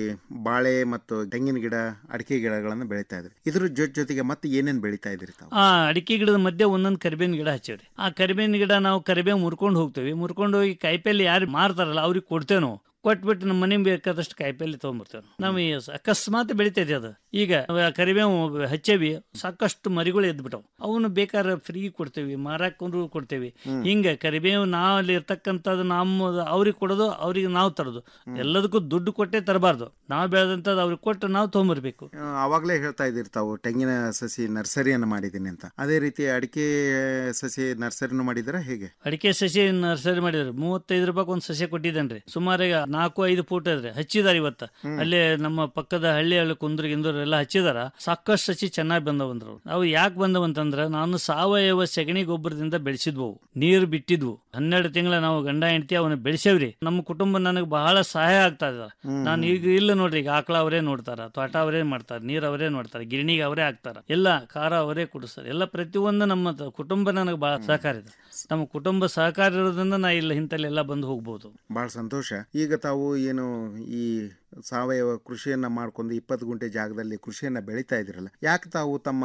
Speaker 5: ಬಾಳೆ ಮತ್ತು ತೆಂಗಿನ ಗಿಡ ಅಡಿಕೆ ಗಿಡಗಳನ್ನು ಬೆಳೀತಾ ಇದ್ರಿ ಇದ್ರ ಜೊತೆ ಜೊತೆಗೆ ಮತ್ತೆ ಏನೇನ್ ಬೆಳೀತಾ ಇದ್ರಿ ತಾವು
Speaker 6: ಆ ಅಡಿಕೆ ಗಿಡದ ಮಧ್ಯೆ ಒಂದೊಂದು ಕರಿಬೇವಿನ ಗಿಡ ಹಚ್ಚಿವ್ರಿ ಆ ಕರಿಬೇವಿನ ಗಿಡ ನಾವು ಕರಿಬೇವು ಮುರ್ಕೊಂಡು ಹೋಗ್ತೇವೆ ಮುರ್ಕೊಂಡು ಹೋಗಿ ಕಾಯಿಪಲ್ಲೆ ಯಾರು ಮಾರ್ತಾರಲ್ಲ ಅವ್ರಿಗೆ ಕೊಡ್ತೇವೆ ನಾವು ಕೊಟ್ಬಿಟ್ಟು ನಮ್ಮ ಮನೆಗೆ ಬೇಕಾದಷ್ಟು ಕಾಯಿಪಲ್ಲೆ ತೊಗೊಂಬರ್ತೇವೆ ನಾವು ಈ ಅಕಸ್ಮಾತ್ ಬೆಳಿತೈತಿ ಅದು ಈಗ ಆ ಕರಿಬೇವು ಹಚ್ಚೇವಿ ಸಾಕಷ್ಟು ಮರಿಗಳು ಎದ್ಬಿಟ್ಟವು ಅವನು ಬೇಕಾದ್ರೆ ಫ್ರೀ ಕೊಡ್ತೇವಿ ಮಾರಾಕೊಂಡ್ರು ಕೊಡ್ತೇವಿ ಹಿಂಗೆ ಕರಿಬೇವು ನಾವಲ್ಲಿ ಇರ್ತಕ್ಕಂಥದ್ದು ನಮ್ಮ ಅವ್ರಿಗೆ ಕೊಡೋದು ಅವ್ರಿಗೆ ನಾವು ತರೋದು ಎಲ್ಲದಕ್ಕೂ ದುಡ್ಡು ಕೊಟ್ಟೆ ತರಬಾರ್ದು ನಾವು ಬೆಳೆದಂಥದ್ದು ಅವ್ರಿಗೆ ಕೊಟ್ಟು ನಾವು ತೊಗೊಂಬರ್ಬೇಕು
Speaker 5: ಆ, ಆವಾಗಲೇ ಹೇಳ್ತಾ ಇದ್ದೀರಿ ತಾವು ತೆಂಗಿನ ಸಸಿ ನರ್ಸರಿಯನ್ನು ಮಾಡಿದ್ದೀನಿ ಅಂತ ಅದೇ ರೀತಿ ಅಡಿಕೆ ಸಸಿ ನರ್ಸರಿನೂ ಮಾಡಿದ್ದೀರಾ ಹೇಗೆ
Speaker 6: ಅಡಿಕೆ ಸಸಿ ನರ್ಸರಿ ಮಾಡಿದ್ರು ಮೂವತ್ತೈದು ರೂಪಾಯಿ ಒಂದು ಸಸಿ ಕೊಟ್ಟಿದ್ದೇನ್ರಿ ಸುಮಾರು ಈಗ ನಾಲ್ಕು ಐದು ಫೂಟ್ ಇದ್ರೆ ಹಚ್ಚಿದಾರೆ ಇವತ್ತ ಅಲ್ಲೇ ನಮ್ಮ ಪಕ್ಕದ ಹಳ್ಳಿ ಹಳ್ಳಿ ಕುಂದ್ರ ಗಿಂದ್ರ ಎಲ್ಲ ಹಚ್ಚಿದಾರ ಸಾಕಷ್ಟು ಸಸಿ ಚೆನ್ನಾಗಿ ಬಂದವಂದ್ರು ಅವು ಯಾಕೆ ಬಂದವಂತಂದ್ರ ನಾನು ಸಾವಯವ ಸಗಣಿ ಗೊಬ್ಬರದಿಂದ ಬೆಳೆಸಿದ್ವು ಅವು. ನೀರು ಬಿಟ್ಟಿದ್ವು ಹನ್ನೆರಡು ತಿಂಗಳ ನಾವು ಗಂಡ ಹೆಂಡತಿ ಅವನ್ನ ಬೆಳೆಸೇವ್ರಿ ನಮ್ಮ ಕುಟುಂಬ ನನಗೆ ಬಹಳ ಸಹಾಯ ಆಗ್ತಾ ಇದ ನಾನು ಈಗ ಇಲ್ಲ ನೋಡ್ರಿ ಈಗ ಆಕಳ ಅವರೇ ನೋಡ್ತಾರ ತೋಟ ಅವರೇ ಮಾಡ್ತಾರ ನೀರ್ ಅವರೇ ನೋಡ್ತಾರ ಗಿರಣಿಗೆ ಅವರೇ ಹಾಕ್ತಾರ ಎಲ್ಲ ಖಾರ ಅವರೇ ಕುಡಿಸ್ತಾರೆ ಎಲ್ಲ ಪ್ರತಿಯೊಂದು ನಮ್ಮ ತ- ಕುಟುಂಬ ನನಗೆ ಬಹಳ ಸಹಕಾರ ಇದೆ ನಮ್ಮ ಕುಟುಂಬ ಸಹಕಾರ ಇರೋದ್ರಿಂದ ನಾ ಇಲ್ಲ ಇಂತಲ್ಲೆಲ್ಲ ಬಂದು ಹೋಗ್ಬೋದು
Speaker 5: ಬಹಳ ಸಂತೋಷ ಈಗ ತಾವು ಏನು ಈ ಸಾವಯವ ಕೃಷಿಯನ್ನ ಮಾಡ್ಕೊಂಡು ಇಪ್ಪತ್ತು ಗುಂಟೆ ಜಾಗದಲ್ಲಿ ಕೃಷಿಯನ್ನ ಬೆಳೀತಾ ಇದ್ರಲ್ಲ ಯಾಕೆ ತಾವು ತಮ್ಮ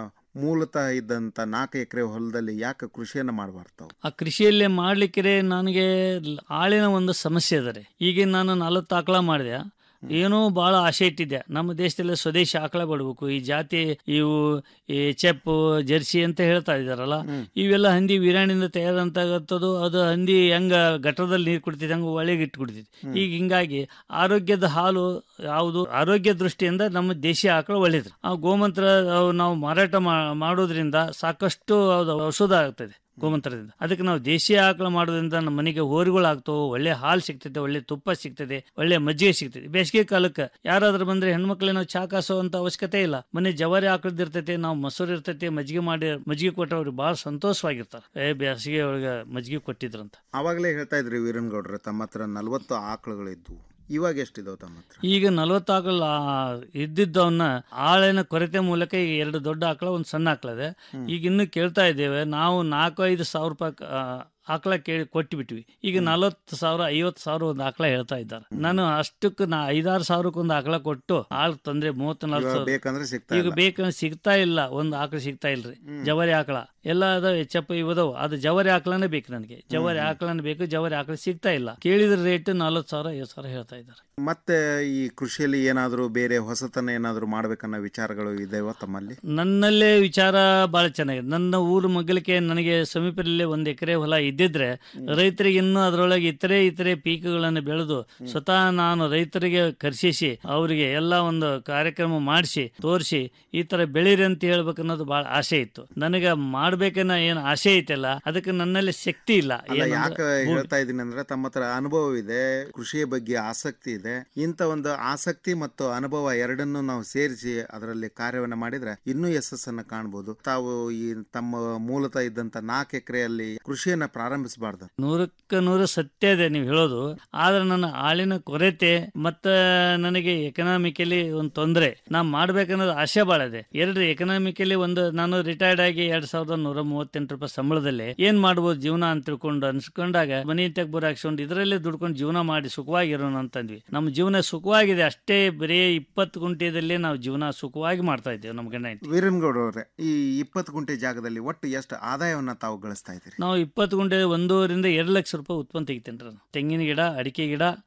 Speaker 5: ಮೂಲತಃ ಇದ್ದಂತ ನಾಲ್ಕು ಎಕರೆ ಹೊಲದಲ್ಲಿ ಯಾಕೆ ಕೃಷಿಯನ್ನ ಮಾಡಬಾರ್ದು ತಾವು
Speaker 6: ಆ ಕೃಷಿಯಲ್ಲಿ ಮಾಡ್ಲಿಕ್ಕೆ ನನಗೆ ಲ್- ಆಳಿನ ಒಂದು ಸಮಸ್ಯೆ ಅದ ರೀ ಈಗ ನಾನು ನಲವತ್ತು ಆಕಳ ಮಾಡಿದೆ ಏನೋ ಬಹಳ ಆಸೆ ಇಟ್ಟಿದ್ದೆ ನಮ್ಮ ದೇಶದಲ್ಲಿ ಸ್ವದೇಶಿ ಆಕಳ ಬಿಡ್ಬೇಕು ಈ ಜಾತಿ ಇವು ಈ ಚೆಪ್ ಜರ್ಸಿ ಅಂತ ಹೇಳ್ತಾ ಇದಾರಲ್ಲ ಇವೆಲ್ಲ ಹಂದಿ ವೀರಾಣಿಂದ ತಯಾರಂತಾಗತ್ತದು ಅದು ಹಂದಿ ಹೆಂಗ ಗಟ್ಟರದಲ್ಲಿ ನೀರು ಕುಡಿತಿದೆ ಹಂಗ ಒಳಗೆ ಇಟ್ಟು ಕುಡಿತಿದೆ ಈಗ ಹಿಂಗಾಗಿ ಆರೋಗ್ಯದ ಹಾಲು ಯಾವುದು ಆರೋಗ್ಯ ದೃಷ್ಟಿಯಿಂದ ನಮ್ಮ ದೇಶೀಯ ಆಕಳ ಒಳ್ಳೇದು ಆ ಗೋಮಂತ್ರ ಅವು ನಾವು ಮಾರಾಟ ಮಾ- ಮಾಡೋದ್ರಿಂದ ಸಾಕಷ್ಟು ಅದು ಔಷಧ ಆಗ್ತದೆ ಗೋಮಂತ್ರದಿಂದ ಅದಕ್ಕೆ ನಾವು ದೇಶೀಯ ಆಕಳ ಮಾಡೋದ್ರಿಂದ ನಮ್ಮ ಮನೆಗೆ ಹೋರಿಗಳು ಆಗ್ತವೆ ಒಳ್ಳೆ ಹಾಲು ಸಿಗ್ತದೆ ಒಳ್ಳೆ ತುಪ್ಪ ಸಿಗ್ತದೆ ಒಳ್ಳೆ ಮಜ್ಜಿಗೆ ಸಿಗ್ತದೆ ಬೇಸಿಗೆ ಕಾಲಕ್ಕೆ ಯಾರಾದ್ರೂ ಬಂದ್ರೆ ಹೆಣ್ಮಕ್ಳಿಗೆ ನಾವು ಚಾ ಕಾಸುವಂತ ಅವಶ್ಯಕತೆ ಇಲ್ಲ ಮನೆ ಜವಾರಿ ಆಕಳದ್ ಇರ್ತೈತೆ ನಾವು ಮೊಸರು ಇರ್ತೈತೆ ಮಜ್ಜಿಗೆ ಮಾಡಿ ಮಜ್ಜಿಗೆ ಕೊಟ್ಟರೆ ಅವ್ರಿಗೆ ಬಹಳ ಸಂತೋಷವಾಗಿರ್ತಾರೆ ಏ ಬೇಸಿಗೆ ಒಳಗೆ ಮಜ್ಜಿಗೆ ಕೊಟ್ಟಿದ್ರಂತ
Speaker 5: ಆವಾಗಲೇ ಹೇಳ್ತಾ ಇದ್ರಿ ವೀರನ್ಗೌಡ್ರೆ ತಮ್ಮ ಹತ್ರ ನಲವತ್ತು ಆಕಳುಗಳಿದ್ವು ಇವಾಗ ಎಷ್ಟಿದಾವೆ ತಮ್ಮ ಹತ್ರ
Speaker 6: ಈಗ ನಲವತ್ತು ಆಕಳ ಇದ್ದಿದ್ದವನ್ನ ಆಳಿನ ಕೊರತೆ ಮೂಲಕ ಈಗ ಎರಡು ದೊಡ್ಡ ಆಕಳ ಒಂದು ಸಣ್ಣ ಆಕಳ ಇದೆ ಈಗ ಇನ್ನು ಕೇಳ್ತಾ ಇದ್ದೇವೆ ನಾವು ನಾಲ್ಕು ಐದು ಸಾವಿರ ರೂಪಾಯಿ ಆ, ಆಕಳ ಕೇಳಿ ಕೊಟ್ಟು ಈಗ ನಲವತ್ತು ಸಾವಿರ ಐವತ್ತು ಸಾವಿರ ಒಂದು ಆಕಳ ಹೇಳ್ತಾ ಇದ್ದಾರೆ ನಾನು ಅಷ್ಟಕ್ಕೆ ನಾ ಐದಾರು ಸಾವಿರಕ್ಕೆ ಒಂದು ಆಕಳ ಕೊಟ್ಟು ಆಳ್ ತಂದ್ರೆ ಮೂವತ್ತು ನಾಲ್ಕು
Speaker 5: ಇವಾಗ
Speaker 6: ಸಾವಿರ
Speaker 5: ಬೇಕಂದ್ರೆ ಸಿಗ್ತಾ
Speaker 6: ಈಗ
Speaker 5: ಇಲ್ಲ.
Speaker 6: ಬೇಕಂದ್ರೆ ಸಿಗ್ತಾ ಇಲ್ಲ ಒಂದು ಆಕಳ ಸಿಗ್ತಾ ಇಲ್ರಿ ಜವರಿ ಆಕಳ ಎಲ್ಲ ಅದಾವ ಎಚ್ಚಪ್ಪ ಇವದವು ಅದು ಜವರಿ ಆಕಳನೇ ಬೇಕು ನನಗೆ ಜವರಿ ಆಕಳನೇ ಬೇಕು ಜವರಿ ಆಕಳ ಸಿಗ್ತಾ ಇಲ್ಲ ಕೇಳಿದ್ರ ರೇಟ್ ನಲ್ವತ್ತು ಸಾವಿರ ಐವತ್ತು ಸಾವಿರ ಹೇಳ್ತಾ ಇದ್ದಾರೆ
Speaker 5: ಮತ್ತೆ ಈ ಕೃಷಿಯಲ್ಲಿ ಏನಾದರೂ ಬೇರೆ ಹೊಸತನ ಏನಾದರೂ ಮಾಡ್ಬೇಕನ್ನೋ ವಿಚಾರಗಳು ಇದಾವ ತಮ್ಮಲ್ಲಿ
Speaker 6: ನನ್ನಲ್ಲೇ ವಿಚಾರ ಬಹಳ ಚೆನ್ನಾಗಿದೆ ನನ್ನ ಊರು ಮಗ್ಗಲಿಕ್ಕೆ ನನಗೆ ಸಮೀಪದಲ್ಲೇ ಒಂದು ಎಕರೆ ಹೊಲ ಇದ್ದಿದ್ರೆ ರೈತರಿಗೆ ಇನ್ನೂ ಅದರೊಳಗೆ ಇತರೆ ಇತರೆ ಪೀಕುಗಳನ್ನು ಬೆಳೆದು ಸ್ವತಃ ನಾನು ರೈತರಿಗೆ ಕರ್ಷಿಸಿ ಅವರಿಗೆ ಎಲ್ಲ ಒಂದು ಕಾರ್ಯಕ್ರಮ ಮಾಡಿಸಿ ತೋರಿಸಿ ಈ ತರ ಬೆಳೀರಿ ಅಂತ ಹೇಳ್ಬೇಕು ಅನ್ನೋದು ಬಹಳ ಆಸೆ ಇತ್ತು ನನಗೆ ಮಾಡ್ಬೇಕನ್ನ ಏನು ಆಸೆ ಐತಲ್ಲ ಅದಕ್ಕೆ ನನ್ನಲ್ಲಿ ಶಕ್ತಿ ಇಲ್ಲ
Speaker 5: ಅಲ್ಲ
Speaker 6: ಏನಂದ್ರೆ
Speaker 5: ಯಾಕೆ
Speaker 6: ಭೂಮಿ-
Speaker 5: ಹೇಳ್ತಾ ಇದ್ದೀನಿ ಅಂದ್ರೆ ತಮ್ಮ ಹತ್ರ ಅನುಭವ ಇದೆ ಕೃಷಿಯ ಬಗ್ಗೆ ಆಸಕ್ತಿ ಇದೆ ಇಂಥ ಒಂದು ಆಸಕ್ತಿ ಮತ್ತು ಅನುಭವ ಎರಡನ್ನು ನಾವು ಸೇರಿಸಿ ಅದರಲ್ಲಿ ಕಾರ್ಯವನ್ನ ಮಾಡಿದ್ರೆ ಇನ್ನೂ ಯಶಸ್ಸನ್ನ ಕಾಣಬಹುದು ತಾವು ಈ ತಮ್ಮ ಮೂಲತಃ ಇದ್ದಂತ ನಾಲ್ಕು ಎಕರೆಯಲ್ಲಿ ಕೃಷಿಯನ್ನ ಪ್ರಾರಂಭಿಸಬಾರ್ದು
Speaker 6: ನೂರಕ್ಕೆ ನೂರು ಸತ್ಯ ಇದೆ ನೀವು ಹೇಳೋದು ಆದ್ರೆ ನನ್ನ ಆಳಿನ ಕೊರತೆ ಮತ್ತ ನನಗೆ ಎಕನಾಮಿಕಲಿ ಒಂದು ತೊಂದರೆ ನಾ ಮಾಡ್ಬೇಕನ್ನೋದು ಆಸೆ ಭಾಳ ಇದೆ ಎರಡು ಎಕನಾಮಿಕಲಿ ಒಂದು ನಾನು ರಿಟೈರ್ಡ್ ಆಗಿ ಎರಡ್ ಸಾವಿರದ ನೂರ ಮೂವತ್ತೆಂಟು ರೂಪಾಯಿ ಸಂಬಳದಲ್ಲಿ ಏನ್ ಮಾಡ್ಬೋದು ಜೀವನ ಅಂತ ತಿಳ್ಕೊಂಡು ಅನ್ಸ್ಕೊಂಡಾಗ ಮನಿ ತೆಗ್ ಬರ ಹಾಕ್ಸ್ಕೊಂಡು ಇದರಲ್ಲೇ ದುಡ್ಕೊಂಡು ಜೀವನ ಮಾಡಿ ಸುಖವಾಗಿರೋಣ ಅಂತಂದ್ವಿ ನಮ್ಮ ಜೀವನ ಸುಖವಾಗಿದೆ ಅಷ್ಟೇ ಬರೀ ಇಪ್ಪತ್ತು ಗುಂಟೆದಲ್ಲಿ ನಾವು ಜೀವನ ಸುಖವಾಗಿ ಮಾಡ್ತಾ ಇದ್ದೇವೆ ನಮ್ಮ ಗಂಡ ಹೆಂಡ್ತಿ.
Speaker 5: ವೀರನ್ಗೌಡ ಅವರೇ ಈ ಇಪ್ಪತ್ತು ಗುಂಟೆ ಜಾಗದಲ್ಲಿ ಒಟ್ಟು ಎಷ್ಟು ಆದಾಯವನ್ನ ತಾವು ಗಳಿಸ್ತಾ ಇದ್ದೀರಿ
Speaker 6: ನಾವು ಇಪ್ಪತ್ತು ಗುಂಟೆ ಒಂದೂವರಿಂದ ಎರಡು ಲಕ್ಷ ರೂಪಾಯಿ ಉತ್ಪನ್ನ ತೆಗಿತೇನೆ ತೆಂಗಿನ ಗಿಡ ಅಡಿಕೆ ಗಿಡ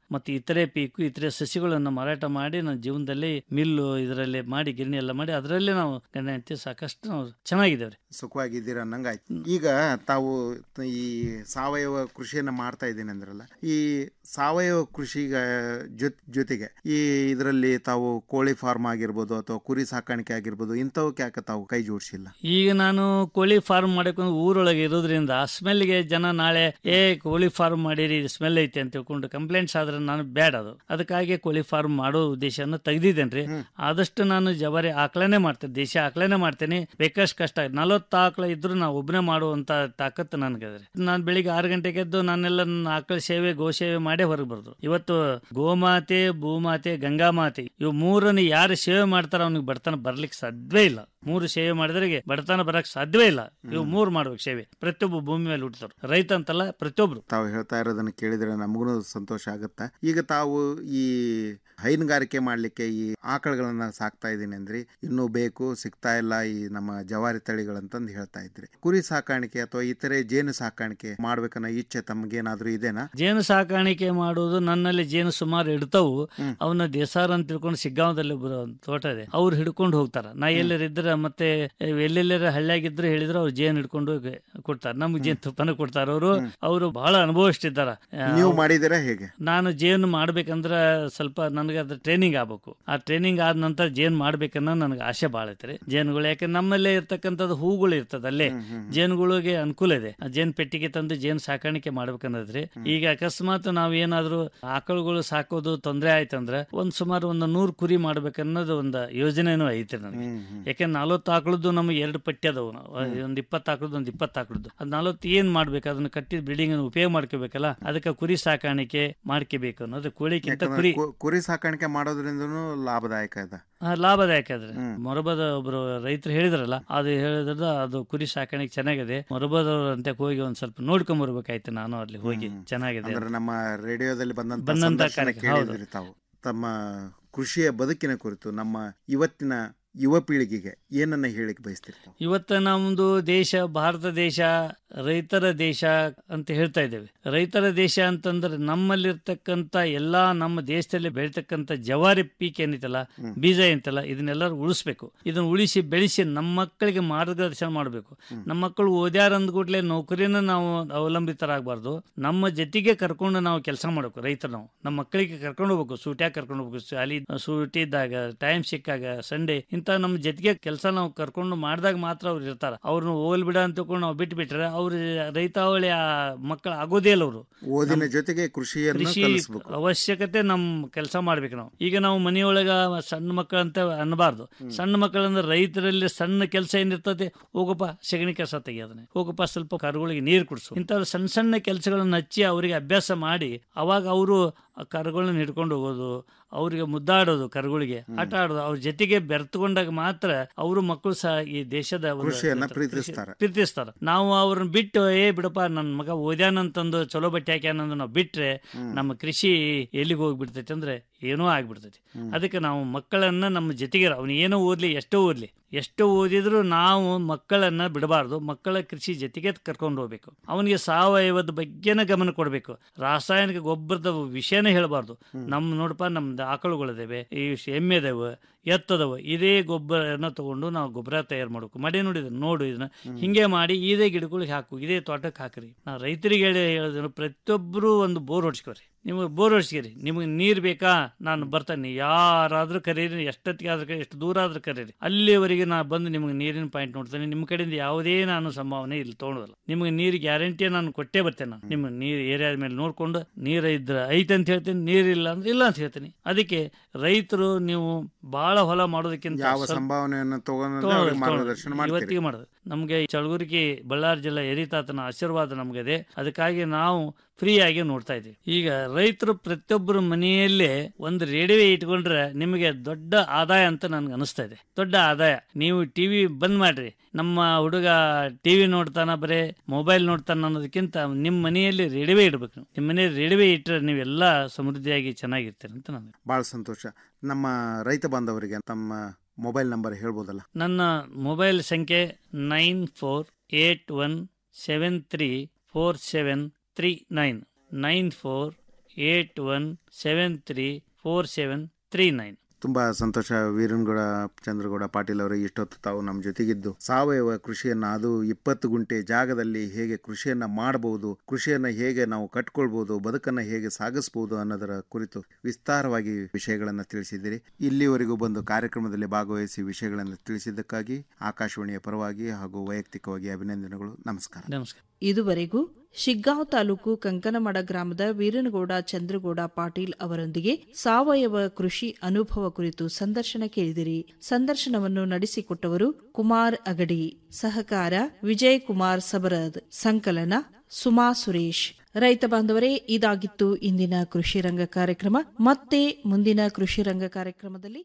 Speaker 6: ಮತ್ತು ಇತರೆ ಪೀಕು ಇತರೆ ಸಸಿಗಳನ್ನು ಮಾರಾಟ ಮಾಡಿ ನನ್ನ ಜೀವನದಲ್ಲಿ ಮಿಲ್ಲು ಇದರಲ್ಲಿ ಮಾಡಿ ಗಿರಣಿ ಎಲ್ಲ ಮಾಡಿ ಅದರಲ್ಲೇ ನಾವು ಗಂಡ ಹೆಂಡತಿ ಸಾಕಷ್ಟು ನಾವು ಚೆನ್ನಾಗಿದ್ದೇವೆ ರೀ
Speaker 5: ಸುಖವಾಗಿದ್ದೀರಾ ಅನ್ನಂಗಾಯ್ತು ಈಗ ತಾವು ತ- ಈ ಸಾವಯವ ಕೃಷಿಯನ್ನ ಮಾಡ್ತಾ ಇದ್ದೀನಿ ಅಂದ್ರಲ್ಲ ಈ ಸಾವಯವ ಕೃಷಿಗ ಜೊತ್- ಜೊತೆಗೆ ಈ ಇದರಲ್ಲಿ ತಾವು ಕೋಳಿ ಫಾರ್ಮ್ ಆಗಿರ್ಬೋದು ಅಥವಾ ಕುರಿ ಸಾಕಾಣಿಕೆ ಆಗಿರ್ಬೋದು ಇಂಥವಕ್ಕೆ ಯಾಕೆ ತಾವು ಕೈ ಜೋಡಿಸಿಲ್ಲ
Speaker 6: ಈಗ ನಾನು ಕೋಳಿ ಫಾರ್ಮ್ ಮಾಡಕೊಂಡು ಊರೊಳಗೆ ಇರೋದ್ರಿಂದ ಸ್ಮೆಲ್ಗೆ ಜನ ನಾಳೆ ಏ ಕೋಳಿ ಫಾರ್ಮ್ ಮಾಡಿರಿ ಸ್ಮೆಲ್ ಐತೆ ಅಂತ ತಿಳ್ಕೊಂಡು ಕಂಪ್ಲೇಂಟ್ಸ್ ಆದ್ರೆ ನಾನು ಬೇಡ ಅದು ಅದಕ್ಕಾಗಿ ಕೋಳಿ ಫಾರ್ಮ್ ಮಾಡೋ ಉದ್ದೇಶನ ತೆಗ್ದಿದ್ದೇನೆ ರೀ ಆದಷ್ಟು ನಾನು ಜವಾರಿ ಆಕಳನೆ ಮಾಡ್ತೇನೆ ದೇಶ ಆಕಳನೆ ಮಾಡ್ತೇನೆ ಬೇಕಷ್ಟು ಕಷ್ಟ ನಲವತ್ತು ಆಕಳ ಇದ್ರು ನಾವು ಒಬ್ಬನೇ ಮಾಡುವಂತ ತಾಕತ್ತು ನನಗೆ ನಾನು ಬೆಳಿಗ್ಗೆ ಆರು ಗಂಟೆಗೆ ಎದ್ದು ನಾನೆಲ್ಲ ನನ್ನ ಆಕಳ ಸೇವೆ ಗೋ ಸೇವೆ ಮಾಡೇ ಹೊರಗೆ ಬರೋದು ಇವತ್ತು ಗೋಮಾತೆ ಭೂಮಾತೆ ಗಂಗಾಮಾತೆ ಇವು ಮೂರನ್ನು ಯಾರು ಸೇವೆ ಮಾಡ್ತಾರ ಅವ್ನಿಗೆ ಬಡತನ ಬರ್ಲಿಕ್ಕೆ ಸಾಧ್ಯವೇ ಇಲ್ಲ ಮೂರು ಸೇವೆ ಮಾಡಿದ್ರಿಗೆ ಬಡತನ ಬರಕ್ ಸಾಧ್ಯವೇ ಇಲ್ಲ ಇವು ಮೂರು ಮಾಡ್ಬೇಕು ಸೇವೆ ಪ್ರತಿಯೊಬ್ಬ ಭೂಮಿ ಮೇಲೆ ಹುಟ್ಟಿದವ್ರು ರೈತ ಅಂತಲ್ಲ ಪ್ರತಿಯೊಬ್ರು
Speaker 5: ತಾವು ಹೇಳ್ತಾ ಇರೋದನ್ನ ಕೇಳಿದ್ರೆ ನಮಗೂ ಸಂತೋಷ ಆಗುತ್ತೆ ಈಗ ತಾವು ಈ ಹೈನುಗಾರಿಕೆ ಮಾಡಲಿಕ್ಕೆ ಈ ಆಕಳುಗಳನ್ನ ಸಾಕ್ತಾ ಇದ್ದೀನಿ ಅಂದ್ರಿ ಇನ್ನೂ ಬೇಕು ಸಿಗ್ತಾ ಇಲ್ಲ ಈ ನಮ್ಮ ಜವಾರಿ ತಳಿಗಳಂತಂದು ಹೇಳ್ತಾ ಇದ್ರಿ ಕುರಿ ಸಾಕಾಣಿಕೆ ಅಥವಾ ಇತರೆ ಜೇನು ಸಾಕಾಣಿಕೆ ಮಾಡ್ಬೇಕನ್ನೋ ಇಚ್ಛೆ ತಮಗೇನಾದ್ರೂ ಇದೆನಾ
Speaker 6: ಜೇನು ಸಾಕಾಣಿಕೆ ಮಾಡುವುದು ನನ್ನಲ್ಲಿ ಜೇನು ಸುಮಾರು ಇಡ್ತಾವು ಅವನ್ನ ದೇಸಾರ ಅಂತ ತಿಳ್ಕೊಂಡು ಸಿಗ್ಗಾಂವದಲ್ಲಿ ಒಬ್ರು ತೋಟ ಇದೆ ಅವ್ರು ಹಿಡ್ಕೊಂಡು ಹೋಗ್ತಾರ ನಾ ಎಲ್ಲರ ಇದ್ರೆ ಮತ್ತೆ ಎಲ್ಲೆಲ್ಲರ ಹಳ್ಳಿಯಾಗಿದ್ರೆ ಹೇಳಿದ್ರೆ ಅವ್ರು ಜೇನು ಹಿಡ್ಕೊಂಡು ಹೋಗಿ ಕೊಡ್ತಾರೆ ನಮ್ಗೆ ಜೇನು ತುಪ್ಪನ ಕೊಡ್ತಾರ ಅವರು ಅವರು ಬಹಳ ಅನುಭವಿಸ್ತಿದ್ದಾರ
Speaker 5: ನೀವು ಮಾಡಿದ್ದೀರಾ ಹೇಗೆ
Speaker 6: ನಾನು ಜೇನು ಮಾಡ್ಬೇಕಂದ್ರ ಸ್ವಲ್ಪ ನನಗೆ ಅದ್ರ ಟ್ರೈನಿಂಗ್ ಆಗ್ಬೇಕು ಆ ಟ್ರೈನಿಂಗ್ ಆದ ನಂತರ ಜೇನು ಮಾಡ್ಬೇಕನ್ನೋ ನನಗೆ ಆಸೆ ಭಾಳ ಐತ್ರಿ ಜೇನುಗಳು ಯಾಕೆ ನಮ್ಮಲ್ಲೇ ಇರ್ತಕ್ಕಂಥದ್ದು ಹೂಗಳು ಇರ್ತದ ಅಲ್ಲೇ ಜೇನುಗಳಿಗೆ ಅನುಕೂಲ ಇದೆ ಆ ಜೇನು ಪೆಟ್ಟಿಗೆ ತಂದು ಜೇನು ಸಾಕಾಣಿಕೆ ಮಾಡ್ಬೇಕನ್ನೋದ್ರಿ ಈಗ ಅಕಸ್ಮಾತ್ ನಾವ್ ಏನಾದ್ರು ಆಕಳುಗಳು ಸಾಕೋದು ತೊಂದರೆ ಆಯ್ತಂದ್ರ ಒಂದ್ ಸುಮಾರು ಒಂದು ನೂರು ಕುರಿ ಮಾಡ್ಬೇಕನ್ನೋದು ಒಂದು ಯೋಜನೆನೂ ಐತೆ ನನಗೆ ಯಾಕೆಂದ್ರೆ ನಲ್ವತ್ತು ಆಕಳದ್ದು ನಮಗೆ ಎರಡು ಪಟ್ಟಿ ಅದಾವು ನಾವು. ಒಂದ್ ಇಪ್ಪತ್ತು ಆಕಳದ್ದು ಒಂದು ಇಪ್ಪತ್ತು ಆಕಳದ್ದು ಅದ್ ನಲ್ವತ್ತು ಏನ್ ಮಾಡ್ಬೇಕು ಅದನ್ನ ಕಟ್ಟಿದ ಬಿಲ್ಡಿಂಗ್ ಅನ್ನು ಉಪಯೋಗ ಮಾಡ್ಕೋಬೇಕಲ್ಲ ಅದಕ್ಕೆ ಕುರಿ ಸಾಕಾಣಿಕೆ ಮಾಡ್ಕೋಬೇಕು ಅನ್ನೋದು ಕೋಳಿಕ್ಕಿಂತ
Speaker 5: ಯಾಕಂದ್ರೆ
Speaker 6: ಕುರಿ
Speaker 5: ಕು- ಕುರಿ ಸಾಕಾಣಿಕೆ ಮಾಡೋದ್ರಿಂದನೂ ಲಾಭದಾಯಕ ಇದೆ
Speaker 6: ಆ, ಲಾಭದಾಯಕ ಅದ್ರೆ ಮೊರಬದ ಒಬ್ರು ರೈತರು ಹೇಳಿದ್ರಲ್ಲ ಅದು ಹೇಳಿದ್ರದ ಅದು ಕುರಿ ಸಾಕಾಣಿಕೆ ಚೆನ್ನಾಗಿದೆ ಮೊರಬದವ್ರ ಅಂತ ಹೋಗಿ ಒಂದ್ ಸ್ವಲ್ಪ ನೋಡ್ಕೊಂಡ್ ಬರ್ಬೇಕಾಯ್ತು ನಾನು ಅಲ್ಲಿ ಹೋಗಿ ಚೆನ್ನಾಗಿದೆ
Speaker 5: ಅಂದ್ರೆ ನಮ್ಮ ರೇಡಿಯೋದಲ್ಲಿ ಬಂದಂತ
Speaker 6: ಬಂದಂತ
Speaker 5: ಸಂದರ್ಶನ
Speaker 6: ಕಾರ್ಯಕ್ರಮ, ಹೌದು.
Speaker 5: ಕೇಳಿದ್ರಿ ತಾವು ತಮ್ಮ ಕೃಷಿಯ ಬದುಕಿನ ಕುರಿತು ನಮ್ಮ ಇವತ್ತಿನ ಯುವ ಪೀಳಿಗೆಗೆ ಏನನ್ನ ಹೇಳಿಕ್ ಬಯಸ್ತೀರಿ ತಾವು?
Speaker 6: ಇವತ್ತು ನಮ್ದು ದೇಶ ಭಾರತ ದೇಶ ರೈತರ ದೇಶ ಅಂತ ಹೇಳ್ತಾ ಇದ್ದೇವೆ ರೈತರ ದೇಶ ಅಂತಂದ್ರೆ ನಮ್ಮಲ್ಲಿರ್ತಕ್ಕಂಥ ಎಲ್ಲಾ ನಮ್ಮ ದೇಶದಲ್ಲಿ ಬೆಳಿತಕ್ಕಂಥ ಜವಾರಿ ಪೀಕ್ ಏನೈತಲ್ಲ ಬೀಜ ಏನೈತಲ್ಲ ಇದನ್ನೆಲ್ಲರೂ ಉಳಿಸ್ಬೇಕು ಇದನ್ನ ಉಳಿಸಿ ಬೆಳೆಸಿ ನಮ್ಮ ಮಕ್ಕಳಿಗೆ ಮಾರ್ಗದರ್ಶನ ಮಾಡಬೇಕು ನಮ್ಮ ಮಕ್ಕಳು ಓದ್ಯಾರ ಅಂದ್ಕೂಡ್ಲೆ ನೌಕರಿನ ನಾವು ಅವಲಂಬಿತರಾಗಬಾರ್ದು ನಮ್ಮ ಜೊತೆಗೆ ಕರ್ಕೊಂಡು ನಾವು ಕೆಲಸ ಮಾಡಬೇಕು ರೈತರು ನಾವು ನಮ್ಮ ಮಕ್ಕಳಿಗೆ ಕರ್ಕೊಂಡು ಹೋಗ್ಬೇಕು ಸೂಟ್ಯಾಗ ಕರ್ಕೊಂಡು ಹೋಗ್ಬೇಕು ಶಾಲಿ ಸೂಟಿ ಇದ್ದಾಗ ಟೈಮ್ ಸಿಕ್ಕಾಗ ಸಂಡೇ ಇಂಥ ನಮ್ಮ ಜೊತೆಗೆ ಕೆಲಸ ನಾವು ಕರ್ಕೊಂಡು ಮಾಡಿದಾಗ ಮಾತ್ರ ಅವ್ರು ಇರ್ತಾರ ಅವ್ರನ್ನ ಹೋಗ್ಲಿ ಬಿಡ ಅಂತ ತಿಳ್ಕೊಂಡು ನಾವು ಬಿಟ್ಟು ಬಿಟ್ರೆ ಅವ್ರು ರೈತಾವಳಿ ಆ ಮಕ್ಕಳು ಆಗೋದೇ ಇಲ್ಲ ಅವರು
Speaker 5: ಓದಿನ ಜೊತೆಗೆ ಕೃಷಿಯನ್ನು
Speaker 6: ಕೃಷಿ
Speaker 5: ಕಲಿಸ್ಬೇಕು
Speaker 6: ಅವಶ್ಯಕತೆ ನಮ್ ಕೆಲಸ ಮಾಡ್ಬೇಕು ನಾವು ಈಗ ನಾವು ಮನೆಯೊಳಗ ಸಣ್ಣ ಮಕ್ಕಳು ಅಂತ ಅನ್ನಬಾರ್ದು ಸಣ್ಣ ಮಕ್ಕಳಂದ್ರೆ ರೈತರಲ್ಲಿ ಸಣ್ಣ ಕೆಲಸ ಏನಿರ್ತದೆ ಹೋಗಪ್ಪ ಸಗಣಿ ಕೆಲಸ ತೆಗಿಯೋದನ್ನ ಹೋಗಪ್ಪ ಸ್ವಲ್ಪ ಕರುಗಳಿಗೆ ನೀರು ಕುಡಿಸು ಇಂಥ ಸಣ್ಣ ಸಣ್ಣ ಕೆಲಸಗಳನ್ನ ಹಚ್ಚಿ ಅವರಿಗೆ ಅಭ್ಯಾಸ ಮಾಡಿ ಅವಾಗ ಅವರು ಕರುಗಳನ್ನ ಹಿಡ್ಕೊಂಡು ಹೋಗೋದು ಅವರಿಗೆ ಮುದ್ದಾಡೋದು ಕರುಗಳಿಗೆ ಆಟ ಆಡೋದು ಅವ್ರ ಜೊತೆಗೆ ಬೆರೆತುಕೊಂಡಾಗ ಮಾತ್ರ ಅವರು ಮಕ್ಕಳು ಸಹ ಈ ದೇಶದ ಒಂದು
Speaker 5: ಕೃಷಿಯನ್ನ
Speaker 6: ಕೃಷಿ-
Speaker 5: ಪ್ರೀತಿಸ್ತಾರೆ.
Speaker 6: ಪ್ರೀತಿಸ್ತಾರ ನಾವು ಅವ್ರನ್ನ ಬಿಟ್ಟು ಏ ಬಿಡಪ್ಪ ನನ್ನ ಮಗ ಓದ್ಯಾನಂತಂದು ಚಲೋ ಬಟ್ಟೆ ಹಾಕ್ಯಾನಂದು ನಾವು ಬಿಟ್ರೆ ನಮ್ಮ ಕೃಷಿ ಎಲ್ಲಿಗೆ ಹೋಗ್ಬಿಡ್ತೈತಿ ಅಂದ್ರೆ ಏನೋ ಆಗ್ಬಿಡ್ತೈತಿ ಅದಕ್ಕೆ ನಾವು ಮಕ್ಕಳನ್ನ ನಮ್ಮ ಜೊತೆಗೆ ಅವನು ಏನೋ ಓದ್ಲಿ ಎಷ್ಟೋ ಓದ್ಲಿ ಎಷ್ಟು ಓದಿದ್ರು ನಾವು ಮಕ್ಕಳನ್ನ ಬಿಡಬಾರ್ದು ಮಕ್ಕಳ ಕೃಷಿ ಜೊತೆಗೆ ಕರ್ಕೊಂಡು ಹೋಗ್ಬೇಕು ಅವನಿಗೆ ಸಾವಯವದ ಬಗ್ಗೆನ ಗಮನ ಕೊಡಬೇಕು ರಾಸಾಯನಿಕ ಗೊಬ್ಬರದ ವಿಷಯನೇ ಹೇಳಬಾರ್ದು ನಮ್ಮ ನೋಡಪ್ಪ ನಮ್ದು ಆಕಳುಗಳಿದಾವೆ ಈ ಎಮ್ಮೆ ಇದಾವೆ ಎತ್ತದವ ಇದೇ ಗೊಬ್ಬರನ ತಗೊಂಡು ನಾವು ಗೊಬ್ಬರ ತಯಾರು ಮಾಡಬೇಕು ಮಾಡಿ ನೋಡಿದ ನೋಡು ಇದನ್ನ ಹಿಂಗೆ ಮಾಡಿ ಇದೇ ಗಿಡಗಳಿಗೆ ಹಾಕು ಇದೇ ತೋಟಕ್ಕೆ ಹಾಕ್ರಿ ನಾ ರೈತರಿಗೆ ಹೇಳಿ ಹೇಳೋದೇನು ಪ್ರತಿಯೊಬ್ಬರು ಒಂದು ಬೋರ್ ಹೊಡ್ಸ್ಕೊರಿ ನಿಮಗೆ ಬೋರ್ ಹೊಡ್ಸ್ಕಿರಿ ನಿಮಗೆ ನೀರು ಬೇಕಾ ನಾನು ಬರ್ತಾನೆ ಯಾರಾದ್ರೂ ಕರೀರಿ ಎಷ್ಟೊತ್ತಿಗೆ ಆದ್ರೂ ಕರೀರಿ, ಎಷ್ಟು ದೂರ ಆದ್ರೂ ಕರೀರಿ ಅಲ್ಲಿವರೆಗೆ ನಾ ಬಂದು ನಿಮಗೆ ನೀರಿನ ಪಾಯಿಂಟ್ ನೋಡ್ತೇನೆ ನಿಮ್ಮ ಕಡೆಯಿಂದ ಯಾವುದೇ ನಾನು ಸಂಭಾವನೆ ಇಲ್ಲಿ ತೊಗೊಳೋದಿಲ್ಲ ನಿಮಗೆ ನೀರು ಗ್ಯಾರಂಟಿ ನಾನು ಕೊಟ್ಟೇ ಬರ್ತೇನೆ ನಾನು ನಿಮ್ಮ ನೀರು ಏರಿಯಾದ ಮೇಲೆ ನೋಡ್ಕೊಂಡು ನೀರು ಇದ್ರೆ ಐತೆ ಅಂತ ಹೇಳ್ತೀನಿ ನೀರಿಲ್ಲ ಅಂದ್ರೆ ಇಲ್ಲ ಅಂತ ಹೇಳ್ತೀನಿ ಅದಕ್ಕೆ ರೈತರು ನೀವು ಬಹಳ ಹೊಲ ಮಾಡೋದಕ್ಕಿಂತ
Speaker 5: ಯಾವ
Speaker 6: ಸ್ವಲ್ಪ-
Speaker 5: ಸಂಭಾವನೆಯನ್ನು ತಗೊಂಡು
Speaker 6: ತಗೊಳ್ಳೋದು,
Speaker 5: ಅವ್ರಿಗೆ
Speaker 6: ತಗೊಳ್ಳೋದು.
Speaker 5: ಮಾರ್ಗದರ್ಶನ ಮಾಡ್ತೀರಿ
Speaker 6: ಇವತ್ತಿಗೆ ಮಾಡೋದು ನಮಗೆ ಚಳಗುರಿಕಿ ಬಳ್ಳಾರಿ ಜಿಲ್ಲೆ ಎರಿತಾತನ ಆಶೀರ್ವಾದ ನಮಗಿದೆ ಅದಕ್ಕಾಗಿ ನಾವು ಫ್ರೀ ಆಗಿ ನೋಡ್ತಾ ಇದ್ದೀವಿ ಈಗ ರೈತರು ಪ್ರತಿಯೊಬ್ಬರು ಮನೆಯಲ್ಲೇ ಒಂದು ರೇಡಿಯೋ ಇಟ್ಕೊಂಡ್ರೆ ನಿಮಗೆ ದೊಡ್ಡ ಆದಾಯ ಅಂತ ನನ್ಗೆ ಅನಿಸ್ತಾ ಇದೆ ದೊಡ್ಡ ಆದಾಯ ನೀವು ಟಿವಿ ಬಂದ್ ಮಾಡ್ರಿ ನಮ್ಮ ಹುಡುಗ ಟಿವಿ ನೋಡ್ತಾನ ಬರೇ ಮೊಬೈಲ್ ನೋಡ್ತಾನ ಅನ್ನೋದಕ್ಕಿಂತ ನಿಮ್ಮ ಮನೆಯಲ್ಲಿ ರೇಡಿಯೋ ಇಡ್ಬೇಕು ನೀವು. ನಿಮ್ಮ ಮನೆಯಲ್ಲಿ ರೇಡಿಯೋ ಇಟ್ಟರೆ ನೀವೆಲ್ಲ ಸಮೃದ್ಧಿಯಾಗಿ ಚೆನ್ನಾಗಿರ್ತೀರಿ ಅಂತ ನಾನು
Speaker 5: ಬಹಳ ಸಂತೋಷ ನಮ್ಮ ರೈತ ಬಾಂಧವರಿಗೆ ತಮ್ಮ ಮೊಬೈಲ್ ನಂಬರ್ ಹೇಳ್ಬೋದಲ್ಲ
Speaker 6: ನನ್ನ ಮೊಬೈಲ್ ಸಂಖ್ಯೆ nine four eight one seven three four seven three nine nine four eight one seven three four seven three nine
Speaker 5: ತುಂಬಾ ಸಂತೋಷ ವೀರನಗೌಡ ಚಂದ್ರಗೌಡ ಪಾಟೀಲ್ ಅವರು ಇಷ್ಟೊತ್ತು ತಾವು ನಮ್ಮ ಜೊತೆಗಿದ್ದು ಸಾವಯವ ಕೃಷಿಯನ್ನ ಅದು ಇಪ್ಪತ್ತು ಗುಂಟೆ ಜಾಗದಲ್ಲಿ ಹೇಗೆ ಕೃಷಿಯನ್ನ ಮಾಡಬಹುದು ಕೃಷಿಯನ್ನ ಹೇಗೆ ನಾವು ಕಟ್ಕೊಳ್ಬಹುದು ಬದುಕನ್ನ ಹೇಗೆ ಸಾಗಿಸಬಹುದು ಅನ್ನೋದರ ಕುರಿತು ವಿಸ್ತಾರವಾಗಿ ವಿಷಯಗಳನ್ನ ತಿಳಿಸಿದ್ದೀರಿ ಇಲ್ಲಿವರೆಗೂ ಬಂದು ಕಾರ್ಯಕ್ರಮದಲ್ಲಿ ಭಾಗವಹಿಸಿ ವಿಷಯಗಳನ್ನು ತಿಳಿಸಿದ್ದಕ್ಕಾಗಿ ಆಕಾಶವಾಣಿಯ ಪರವಾಗಿ ಹಾಗೂ ವೈಯಕ್ತಿಕವಾಗಿ ಅಭಿನಂದನೆಗಳು ನಮಸ್ಕಾರ
Speaker 6: ನಮಸ್ಕಾರ
Speaker 4: ಇದುವರೆಗೂ ಶಿಗ್ಗಾಂವ್ ತಾಲೂಕು ಕಂಕನಮಡ ಗ್ರಾಮದ ವೀರನಗೌಡ ಚಂದ್ರಗೌಡ ಪಾಟೀಲ್ ಅವರೊಂದಿಗೆ ಸಾವಯವ ಕೃಷಿ ಅನುಭವ ಕುರಿತು ಸಂದರ್ಶನ ಕೇಳಿದಿರಿ ಸಂದರ್ಶನವನ್ನು ನಡೆಸಿಕೊಟ್ಟವರು ಕುಮಾರ್ ಅಗಡಿ ಸಹಕಾರ ವಿಜಯ್ ಕುಮಾರ್ ಸಬರದ್ ಸಂಕಲನ ಸುಮಾ ಸುರೇಶ್ ರೈತ ಬಾಂಧವರೇ ಇದಾಗಿತ್ತು ಇಂದಿನ ಕೃಷಿ ರಂಗ ಕಾರ್ಯಕ್ರಮ ಮತ್ತೆ ಮುಂದಿನ ಕೃಷಿ ರಂಗ ಕಾರ್ಯಕ್ರಮದಲ್ಲಿ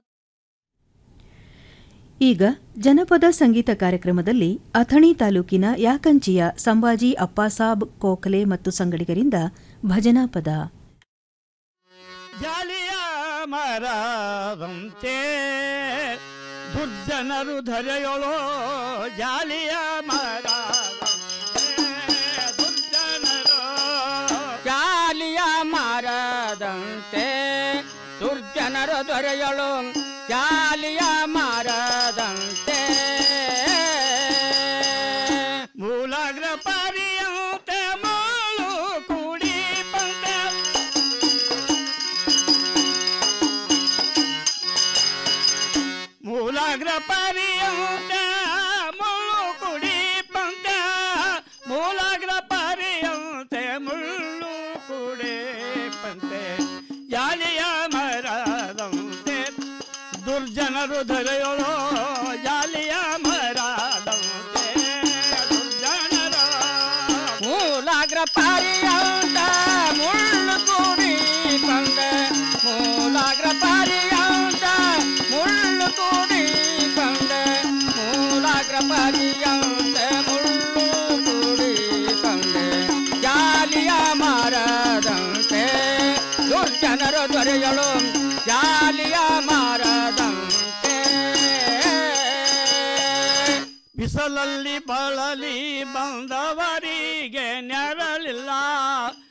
Speaker 1: ಈಗ ಜನಪದ ಸಂಗೀತ ಕಾರ್ಯಕ್ರಮದಲ್ಲಿ ಅಥಣಿ ತಾಲೂಕಿನ ಯಾಕಂಚಿಯ ಸಂಭಾಜಿ ಅಪ್ಪಾಸಾಬ್ ಕೋಖಲೆ ಮತ್ತು ಸಂಗಡಿಗರಿಂದ ಭಜನಾ ಪದ
Speaker 7: ಜಾಲಿಯ ಮರದಂತೆ ದುರ್ಜನರು ಧರೆಯೊಳೋ ಜಾಲಿಯ ಮರ ಜಾಲಿಯ ಮರದಂತೆ ದುರ್ಜನರು ದೊರೆಯಳು ಜಾಲಿಯ ಮರದಂತೆ ಮೂಲಾಗ್ರ ಪರಿಯಂತೆ ಮೂಳು ಕೂಡಿ ಬಂದ ಮೂಲಾಗ್ರ ಪರಿಯಂತ ಮುಳ್ಳು ಕುಡಿ ಪಂತ ಮೂಲಾಗ್ರ ಪರಿಯಂತೆ ಮುಳ್ಳು ಕುಡಿ ಪಂತೆ ಜಾಲಿಯ ಮರದಂತೆ ದುರ್ಜನರು ಧರೆಯೊಳೋ ಜಾಲಿಯ ಮರದಂತೆ ದುರ್ಜನರ ಮೂಲಾಗ್ರ ಪರಿಯಂತ ಮುಳ್ಳು ಕುಡಿ ಪಂತ ಮೂಲಾಗ್ರ ಪರಿಯಂತ ಮುಳ್ಳು ಕೂಡಿ ಬಂದೆ ಮೂಲಾಗ್ರ ಪರಿಯಂತೆ ಮುಳ್ಳು ಕೂಡಿ ಬಂದೆ ಜಾಲಿಯ ಮಾರದಂತೆ ದುರ್ಜನರ ದೊರೆಯಳು ಜಾಲಿಯ ಮಾರದಂತೆ ಬಿಸಲಲ್ಲಿ ಬಳಲಿ ಬಂದವರಿಗೆ ನೆರಳಿಲ್ಲ